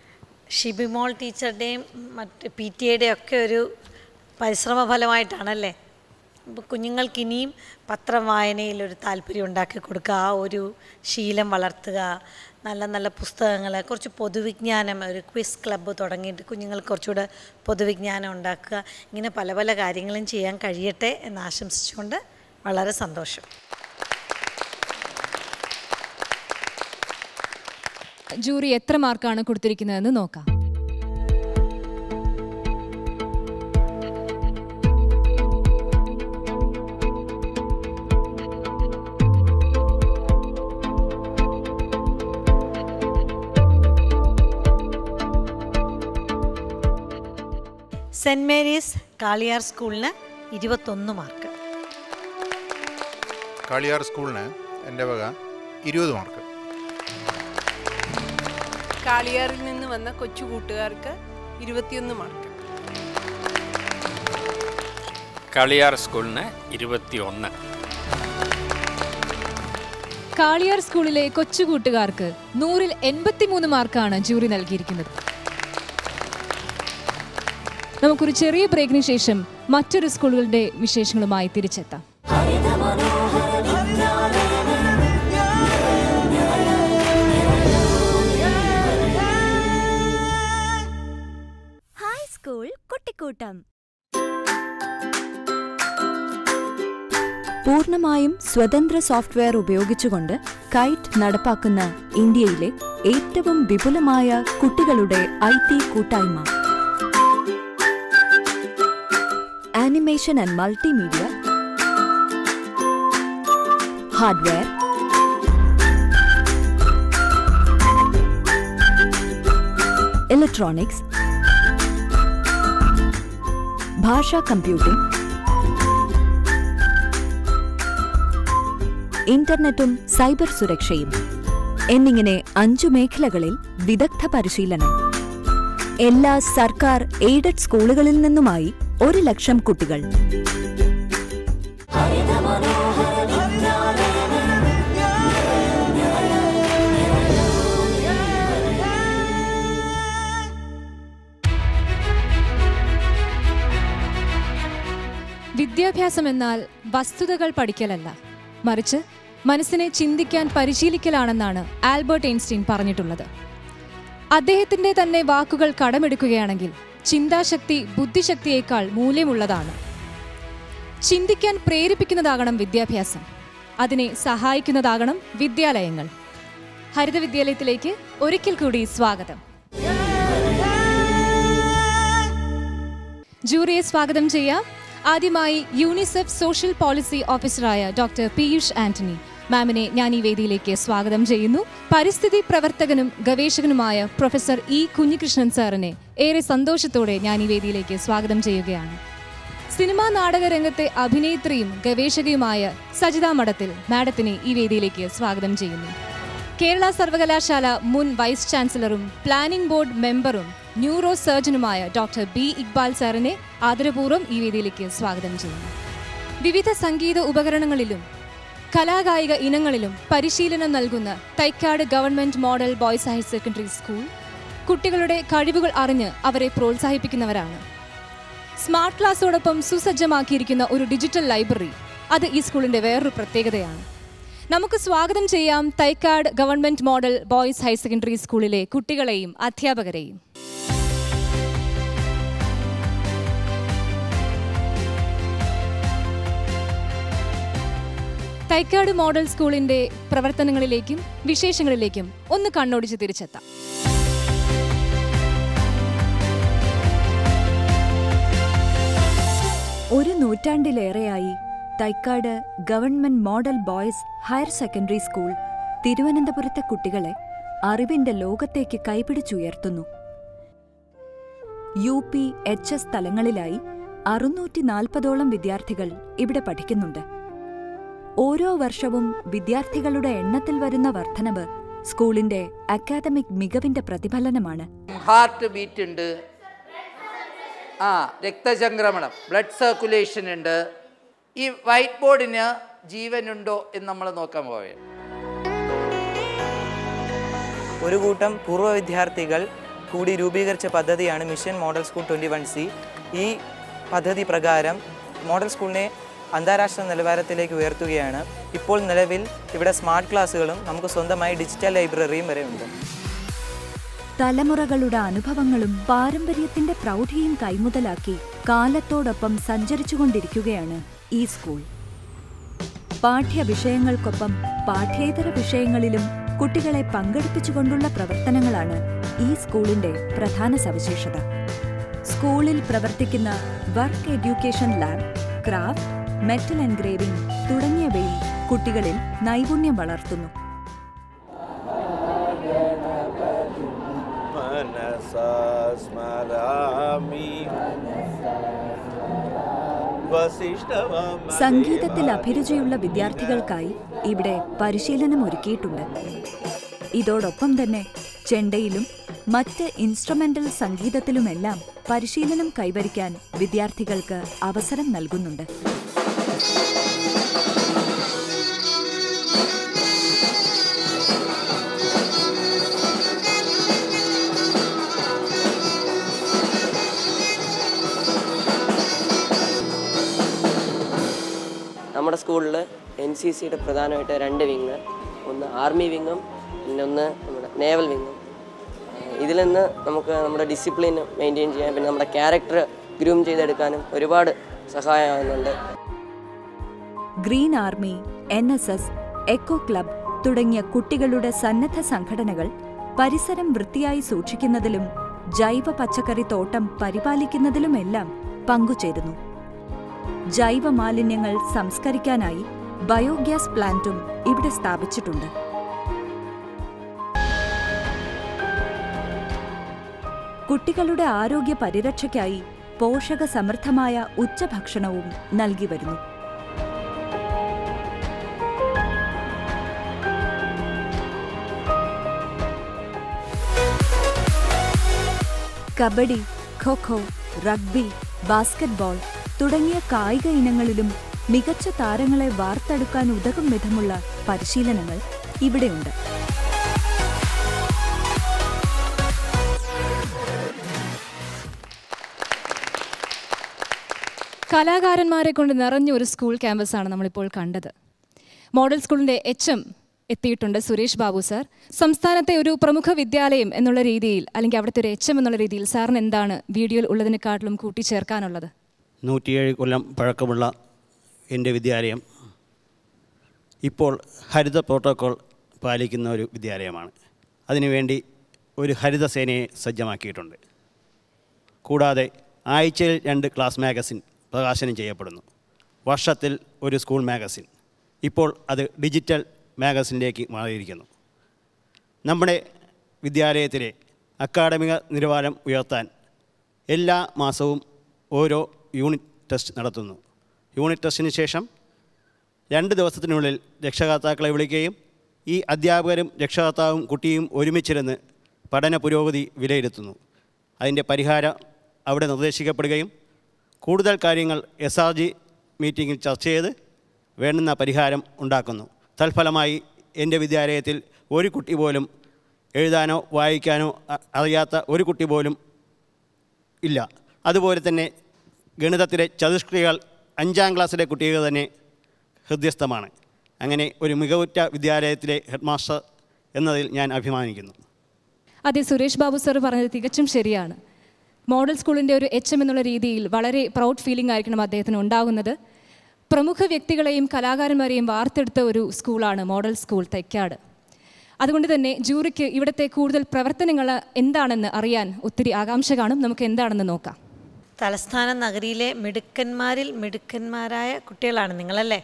ഷിബിമോൾ ടീച്ചറുടെയും മറ്റ് പി ടി എയുടെയും ഒക്കെ ഒരു പരിശ്രമ ഫലമായിട്ടാണല്ലേ അപ്പോൾ കുഞ്ഞുങ്ങൾക്ക് ഇനിയും പത്രം വായനയിൽ ഒരു താല്പര്യം ഉണ്ടാക്കി കൊടുക്കുക ആ ഒരു ശീലം വളർത്തുക നല്ല നല്ല പുസ്തകങ്ങൾ കുറച്ച് പൊതുവിജ്ഞാനം ഒരു ക്വിസ് ക്ലബ്ബ് തുടങ്ങിയിട്ട് കുഞ്ഞുങ്ങൾക്ക് കുറച്ചുകൂടെ പൊതുവിജ്ഞാനം ഉണ്ടാക്കുക ഇങ്ങനെ പല പല കാര്യങ്ങളും ചെയ്യാൻ കഴിയട്ടെ എന്ന് ആശംസിച്ചുകൊണ്ട് വളരെ സന്തോഷം ജൂറി എത്ര മാർക്കാണ് കൊടുത്തിരിക്കുന്നതെന്ന് നോക്കാം സെൻറ് മേരീസ് കാളിയാർ സ്കൂളിന് ഇരുപത്തൊന്ന് മാർക്ക് കാളിയാർ സ്കൂളിന് എൻ്റെ വക ഇരുപത് മാർക്ക് കാളിയാറിൽ നിന്ന് വന്ന കൊച്ചു കൂട്ടുകാർക്ക് ഇരുപത്തിയൊന്ന് മാർക്ക് കളിയാർ സ്കൂളിന് ഇരുപത്തി ഒന്ന് കാളിയാർ സ്കൂളിലെ കൊച്ചു കൂട്ടുകാർക്ക് നൂറിൽ എൺപത്തിമൂന്ന് മാർക്കാണ് ജൂറി നൽകിയിരിക്കുന്നത് നമുക്കൊരു ചെറിയ ബ്രേക്കിന് ശേഷം മറ്റൊരു സ്കൂളുകളുടെ വിശേഷങ്ങളുമായി തിരിച്ചെത്താം ഹായ് സ്കൂൾ കുട്ടിക്കൂട്ടം പൂർണ്ണമായും സ്വതന്ത്ര സോഫ്റ്റ്വെയർ ഉപയോഗിച്ചുകൊണ്ട് കൈറ്റ് നടപ്പാക്കുന്ന ഇന്ത്യയിലെ ഏറ്റവും വിപുലമായ കുട്ടികളുടെ ഐ ടി കൂട്ടായ്മ animation and multimedia hardware electronics ഭാഷാ കമ്പ്യൂട്ടിംഗ് ഇന്റർനെറ്റും സൈബർ സുരക്ഷയും എന്നിങ്ങനെ അഞ്ചു മേഖലകളിൽ വിദഗ്ധ പരിശീലനം എല്ലാ സർക്കാർ എയ്ഡഡ് സ്കൂളുകളിൽ നിന്നുമായി ഒരു ലക്ഷം കുട്ടികൾ വിദ്യാഭ്യാസം എന്നാൽ വസ്തുതകൾ പഠിക്കലല്ല മറിച്ച് മനസ്സിനെ ചിന്തിക്കാൻ പരിശീലിക്കലാണെന്നാണ് ആൽബർട്ട് ഐൻസ്റ്റീൻ പറഞ്ഞിട്ടുള്ളത് അദ്ദേഹത്തിന്റെ തന്നെ വാക്കുകൾ കടമെടുക്കുകയാണെങ്കിൽ ചിന്താശക്തി ബുദ്ധിശക്തിയേക്കാൾ മൂല്യമുള്ളതാണ് ചിന്തിക്കാൻ പ്രേരിപ്പിക്കുന്നതാകണം വിദ്യാഭ്യാസം അതിനെ സഹായിക്കുന്നതാകണം വിദ്യാലയങ്ങൾ ഹരിത വിദ്യാലയത്തിലേക്ക് ഒരിക്കൽ കൂടി സ്വാഗതം ജൂറിയെ സ്വാഗതം ചെയ്യാം ആദ്യമായി യൂണിസെഫ് സോഷ്യൽ പോളിസി ഓഫീസറായ ഡോക്ടർ പീയൂഷ് ആന്റണി മാമിനെ ഞാൻ ഈ വേദിയിലേക്ക് സ്വാഗതം ചെയ്യുന്നു പരിസ്ഥിതി പ്രവർത്തകനും ഗവേഷകനുമായ പ്രൊഫസർ ഇ കുഞ്ഞികൃഷ്ണൻ സാറിനെ ഏറെ സന്തോഷത്തോടെ ഞാൻ ഈ വേദിയിലേക്ക് സ്വാഗതം ചെയ്യുകയാണ് സിനിമാ നാടക രംഗത്തെ അഭിനേത്രിയും ഗവേഷകയുമായ സജിത മഠത്തിൽ മാഡത്തിനെ ഈ വേദിയിലേക്ക് സ്വാഗതം ചെയ്യുന്നു കേരള സർവകലാശാല മുൻ വൈസ് ചാൻസലറും പ്ലാനിംഗ് ബോർഡ് മെമ്പറും ന്യൂറോ സർജനുമായ ഡോക്ടർ ബി ഇക്ബാൽ സാറിനെ ആദരപൂർവ്വം ഈ വേദിയിലേക്ക് സ്വാഗതം ചെയ്യുന്നു വിവിധ സംഗീത ഉപകരണങ്ങളിലും കലാകായിക ഇനങ്ങളിലും പരിശീലനം നൽകുന്ന Thycaud government model boys higher secondary school കുട്ടികളുടെ കഴിവുകൾ അറിഞ്ഞ് അവരെ പ്രോത്സാഹിപ്പിക്കുന്നവരാണ് സ്മാർട്ട് ക്ലാസ്സോടൊപ്പം സുസജ്ജമാക്കിയിരിക്കുന്ന ഒരു ഡിജിറ്റൽ ലൈബ്രറി അത് ഈ സ്കൂളിന്റെ വേറൊരു പ്രത്യേകതയാണ് നമുക്ക് സ്വാഗതം ചെയ്യാം Thycaud government model boys higher secondary സ്കൂളിലെ കുട്ടികളെയും അധ്യാപകരെയും തൈക്കാട് മോഡൽ സ്കൂളിന്റെ പ്രവർത്തനങ്ങളിലേക്കും വിശേഷങ്ങളിലേക്കും ഒന്ന് കണ്ണോടിച്ച് തിരിച്ചെത്താം ഒരു നൂറ്റാണ്ടിലേറെയായി Thycaud government model boys higher secondary school തിരുവനന്തപുരത്തെ കുട്ടികളെ അറിവിന്റെ ലോകത്തേക്ക് കൈപിടിച്ചുയർത്തുന്നു യു പി എച്ച് എസ് തലങ്ങളിലായി അറുന്നൂറ്റി നാൽപ്പതോളം വിദ്യാർത്ഥികൾ ഇവിടെ പഠിക്കുന്നുണ്ട് ഓരോ വർഷവും വിദ്യാർത്ഥികളുടെ എണ്ണത്തിൽ വരുന്ന വർധനവ് സ്കൂളിന്റെ അക്കാദമിക് മികവിന്റെ പ്രതിഫലനമാണ് ഹാർട്ട് ബീറ്റ് ഉണ്ട് ആ രക്തചംക്രമണം ബ്ലഡ് സർക്കുലേഷൻ ഉണ്ട് ഈ വൈറ്റ് ബോർഡിന് ജീവനുണ്ടോ എന്ന് നമ്മൾ നോക്കാൻ പോവുകയാണ് ഒരു കൂട്ടം പൂർവ്വ വിദ്യാർത്ഥികൾ കൂടി രൂപീകരിച്ച പദ്ധതിയാണ് mission model school twenty one C ഈ പദ്ധതി പ്രകാരം മോഡൽ സ്കൂളിനെ അന്താരാഷ്ട്ര നിലവാരത്തിലേക്ക് ഉയർത്തുകയാണ് ഇപ്പോൾ നിലവിൽ ഇവിടെ സ്മാർട്ട് ക്ലാസ്സുകളും നമുക്ക് സ്വന്തമായി ഡിജിറ്റൽ ലൈബ്രറിയും വരെ ഉണ്ട് തലമുറകളുടെ അനുഭവങ്ങളും പാരമ്പര്യത്തിന്റെ പ്രൗഢിയും കൈമുതലാക്കി കാലത്തോടൊപ്പം സഞ്ചരിച്ചുകൊണ്ടിരിക്കുകയാണ് ഈ സ്കൂൾ പാഠ്യവിഷയങ്ങൾക്കൊപ്പം പാഠ്യേതര വിഷയങ്ങളിലും കുട്ടികളെ പങ്കെടുപ്പിച്ചുകൊണ്ടുള്ള പ്രവർത്തനങ്ങളാണ് ഈ സ്കൂളിന്റെ പ്രധാന സവിശേഷത സ്കൂളിൽ പ്രവർത്തിക്കുന്ന work education lab craft metal engraving തുടങ്ങിയവയിൽ കുട്ടികളിൽ നൈപുണ്യം വളർത്തുന്നു മനസാ സ്മരാമി വസിഷ്ഠവം സംഗീതത്തിൽ അഭിരുചിയുള്ള വിദ്യാർത്ഥികൾക്കായി ഇവിടെ പരിശീലനം ഒരുക്കിയിട്ടുണ്ട് ഇതോടൊപ്പം തന്നെ ചെണ്ടയിലും മറ്റ് ഇൻസ്ട്രുമെന്റൽ സംഗീതത്തിലുമെല്ലാം പരിശീലനം കൈവരിക്കാൻ വിദ്യാർത്ഥികൾക്ക് അവസരം നൽകുന്നുണ്ട് നമ്മുടെ സ്കൂളിൽ എൻ സി സിയുടെ പ്രധാനമായിട്ട് രണ്ട് വിങ് ഒന്ന് ആർമി വിങ്ങും പിന്നെ ഒന്ന് നമ്മുടെ നേവൽ വിങ്ങും ഇതിൽ നിന്ന് നമുക്ക് നമ്മുടെ ഡിസിപ്ലിൻ മെയിൻറ്റെയിൻ ചെയ്യാൻ പിന്നെ നമ്മുടെ ക്യാരക്ടർ ഗ്രൂം ചെയ്തെടുക്കാനും ഒരുപാട് സഹായമാകുന്നുണ്ട് green army N S S eco club തുടങ്ങിയ കുട്ടികളുടെ സന്നദ്ധ സംഘടനകൾ പരിസരം വൃത്തിയായി സൂക്ഷിക്കുന്നതിലും ജൈവ പച്ചക്കറി തോട്ടം പരിപാലിക്കുന്നതിലുമെല്ലാം പങ്കുചേരുന്നു ജൈവ മാലിന്യങ്ങൾ സംസ്കരിക്കാനായി ബയോഗ്യാസ് പ്ലാന്റും ഇവിടെ സ്ഥാപിച്ചിട്ടുണ്ട് കുട്ടികളുടെ ആരോഗ്യ പരിരക്ഷയ്ക്കായി പോഷക സമൃദ്ധമായ ഉച്ചഭക്ഷണവും നൽകി വരുന്നു കബഡി ഖോഖോ റഗ്ബി ബാസ്കറ്റ്ബോൾ തുടങ്ങിയ കായിക ഇനങ്ങളിലും മികച്ച താരങ്ങളെ വാർത്തെടുക്കാൻ ഉതകും വിധമുള്ള പരിശീലനങ്ങൾ ഇവിടെയുണ്ട് കലാകാരന്മാരെ കൊണ്ട് നിറഞ്ഞ ഒരു സ്കൂൾ ക്യാമ്പസാണ് നമ്മളിപ്പോൾ കണ്ടത് മോഡൽ സ്കൂളിൻ്റെ എച്ച് എം എത്തിയിട്ടുണ്ട് സുരേഷ് ബാബു സാർ സംസ്ഥാനത്തെ ഒരു പ്രമുഖ വിദ്യാലയം എന്നുള്ള രീതിയിൽ അല്ലെങ്കിൽ അവിടുത്തെ ഒരു എച്ച് എം എന്നുള്ള രീതിയിൽ സാറിന് എന്താണ് വീഡിയോയിൽ ഉള്ളതിനെക്കാട്ടിലും കൂട്ടിച്ചേർക്കാനുള്ളത് നൂറ്റിയേഴ് കൊല്ലം പഴക്കമുള്ള എൻ്റെ വിദ്യാലയം ഇപ്പോൾ ഹരിത പ്രോട്ടോക്കോൾ പാലിക്കുന്ന ഒരു വിദ്യാലയമാണ് അതിനുവേണ്ടി ഒരു ഹരിതസേനയെ സജ്ജമാക്കിയിട്ടുണ്ട് കൂടാതെ ആഴ്ചയിൽ രണ്ട് ക്ലാസ് മാഗസിൻ പ്രകാശനം ചെയ്യപ്പെടുന്നു വർഷത്തിൽ ഒരു സ്കൂൾ മാഗസിൻ ഇപ്പോൾ അത് ഡിജിറ്റൽ മാഗസിനിലേക്ക് മാറിയിരിക്കുന്നു നമ്മുടെ വിദ്യാലയത്തിലെ അക്കാഡമിക നിലവാരം ഉയർത്താൻ എല്ലാ മാസവും ഓരോ യൂണിറ്റ് ടെസ്റ്റ് നടത്തുന്നു യൂണിറ്റ് ടെസ്റ്റിന് ശേഷം രണ്ട് ദിവസത്തിനുള്ളിൽ രക്ഷകർത്താക്കളെ വിളിക്കുകയും ഈ അധ്യാപകരും രക്ഷകർത്താവും കുട്ടിയും ഒരുമിച്ചിരുന്ന് പഠന പുരോഗതി വിലയിരുത്തുന്നു അതിൻ്റെ പരിഹാരം അവിടെ നിർദ്ദേശിക്കപ്പെടുകയും കൂടുതൽ കാര്യങ്ങൾ എസ് ആർ ജി മീറ്റിങ്ങിൽ ചർച്ച ചെയ്ത് വേണ്ടുന്ന പരിഹാരം ഉണ്ടാക്കുന്നു തൽഫലമായി എൻ്റെ വിദ്യാലയത്തിൽ ഒരു കുട്ടി പോലും എഴുതാനോ വായിക്കാനോ അ- അറിയാത്ത ഒരു കുട്ടി പോലും ഇല്ല അതുപോലെ തന്നെ ഗണിതത്തിലെ ചതുഷ്ക്രിയകൾ അഞ്ചാം ക്ലാസ്സിലെ കുട്ടികൾ തന്നെ ഹൃദ്യസ്ഥമാണ് അങ്ങനെ ഒരു മികവുറ്റ വിദ്യാലയത്തിലെ ഹെഡ് മാസ്റ്റർ എന്നതിൽ ഞാൻ അഭിമാനിക്കുന്നു അതെ സുരേഷ് ബാബു സാർ പറഞ്ഞത് തികച്ചും ശരിയാണ് മോഡൽ സ്കൂളിൻ്റെ ഒരു എച്ച് എം എന്നുള്ള രീതിയിൽ വളരെ പ്രൗഡ് ഫീലിംഗ് ആയിരിക്കണം അദ്ദേഹത്തിന് ഉണ്ടാകുന്നത് പ്രമുഖ വ്യക്തികളെയും കലാകാരന്മാരെയും വാർത്തെടുത്ത ഒരു സ്കൂളാണ് മോഡൽ സ്കൂൾ തൈക്കാട് അതുകൊണ്ട് തന്നെ ജൂറിക്ക് ഇവിടുത്തെ കൂടുതൽ പ്രവർത്തനങ്ങൾ എന്താണെന്ന് അറിയാൻ ഒത്തിരി ആകാംക്ഷ കാണും നമുക്ക് എന്താണെന്ന് നോക്കാം തലസ്ഥാന നഗരിയിലെ മിടുക്കന്മാരിൽ മിടുക്കന്മാരായ കുട്ടികളാണ് നിങ്ങളല്ലേ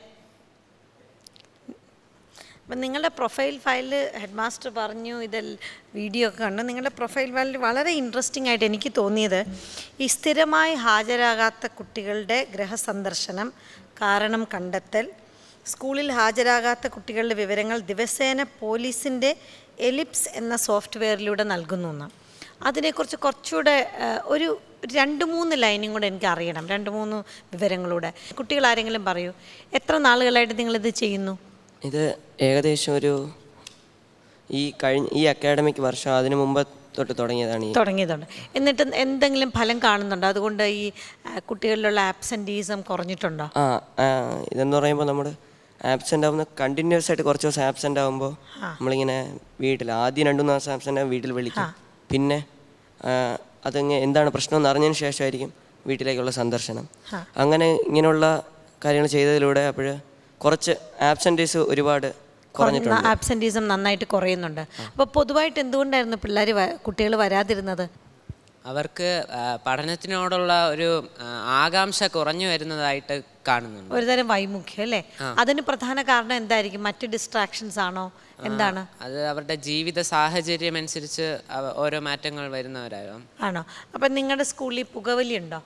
അപ്പം നിങ്ങളുടെ പ്രൊഫൈൽ ഫയലിൽ ഹെഡ് മാസ്റ്റർ പറഞ്ഞു ഇതിൽ വീഡിയോ ഒക്കെ കണ്ടു നിങ്ങളുടെ പ്രൊഫൈൽ ഫയലിൽ വളരെ ഇൻട്രസ്റ്റിംഗ് ആയിട്ട് എനിക്ക് തോന്നിയത് ഈ സ്ഥിരമായി ഹാജരാകാത്ത കുട്ടികളുടെ ഗൃഹസന്ദർശനം കാരണം കണ്ടെത്തൽ സ്കൂളിൽ ഹാജരാകാത്ത കുട്ടികളുടെ വിവരങ്ങൾ ദിവസേന പോലീസിൻ്റെ എലിപ്സ് എന്ന സോഫ്റ്റ്വെയറിലൂടെ നൽകുന്നു എന്ന് അതിനെക്കുറിച്ച് കുറച്ചുകൂടെ ആ, ഒരു രണ്ട് മൂന്ന് ലൈനും കൂടെ എനിക്ക് അറിയണം രണ്ട് മൂന്ന് വിവരങ്ങളൂടെ കുട്ടികൾ ആരെങ്കിലും പറയൂ എത്ര നാളുകളായിട്ട് നിങ്ങളിത് ചെയ്യുന്നു ഇത് ഏകദേശം ഒരു ഈ കഴിഞ്ഞ ഈ അക്കാഡമിക് വർഷം അതിനു മുമ്പ് തൊട്ട് തുടങ്ങിയതാണ് ഈ തുടങ്ങിയതുണ്ട് എന്നിട്ട് എന്തെങ്കിലും ഫലം കാണുന്നുണ്ടോ അതുകൊണ്ട് ഈ ആ, കുട്ടികളിലുള്ള ആബ്സെൻറ്റീസം കുറഞ്ഞിട്ടുണ്ടോ ആ ആ, ഇതെന്ന് പറയുമ്പോൾ നമ്മൾ ആബ്സെൻ്റ് ആവുന്ന കണ്ടിന്യൂസ് ആയിട്ട് കുറച്ച് ദിവസം ആബ്സെൻ്റ് ആകുമ്പോൾ ആ. നമ്മളിങ്ങനെ വീട്ടിൽ ആദ്യം രണ്ട് മൂന്ന് ദിവസം ആബ്സെൻ്റ് ആകുമ്പോൾ വീട്ടിൽ വിളിക്കും പിന്നെ ആ, അതങ്ങ് എന്താണ് പ്രശ്നമെന്ന് അറിഞ്ഞതിന് ശേഷമായിരിക്കും വീട്ടിലേക്കുള്ള സന്ദർശനം ആ. അങ്ങനെ ഇങ്ങനെയുള്ള കാര്യങ്ങൾ ചെയ്തതിലൂടെ അപ്പോൾ കുറച്ച് ആബ്സെൻറ്റീസ് ഒരുപാട് കുറഞ്ഞിട്ടുണ്ട് ആബ്സെൻറ്റീസം നന്നായിട്ട് കുറയുന്നുണ്ട് അപ്പോൾ പൊതുവായിട്ട് എന്തുകൊണ്ടായിരുന്നു പിള്ളേർ കുട്ടികൾ വരാതിരുന്നത് അവർക്ക് ആ, പഠനത്തിനോടുള്ള ഒരു ആ, ആകാംക്ഷ കുറഞ്ഞു വരുന്നതായിട്ട് കാണുന്നുണ്ട് ഒരുതരം വൈമുഖ്യം അല്ലേ ആ. അതിന് പ്രധാന കാരണം എന്തായിരിക്കും മറ്റ് ഡിസ്ട്രാക്ഷൻസ് ആണോ എന്താണ് അത് അവരുടെ ജീവിത സാഹചര്യം അനുസരിച്ച് അവ- ഓരോ മാറ്റങ്ങൾ വരുന്നവരാകും ആണോ അപ്പം നിങ്ങളുടെ സ്കൂളിൽ പുകവലി ഉണ്ടോ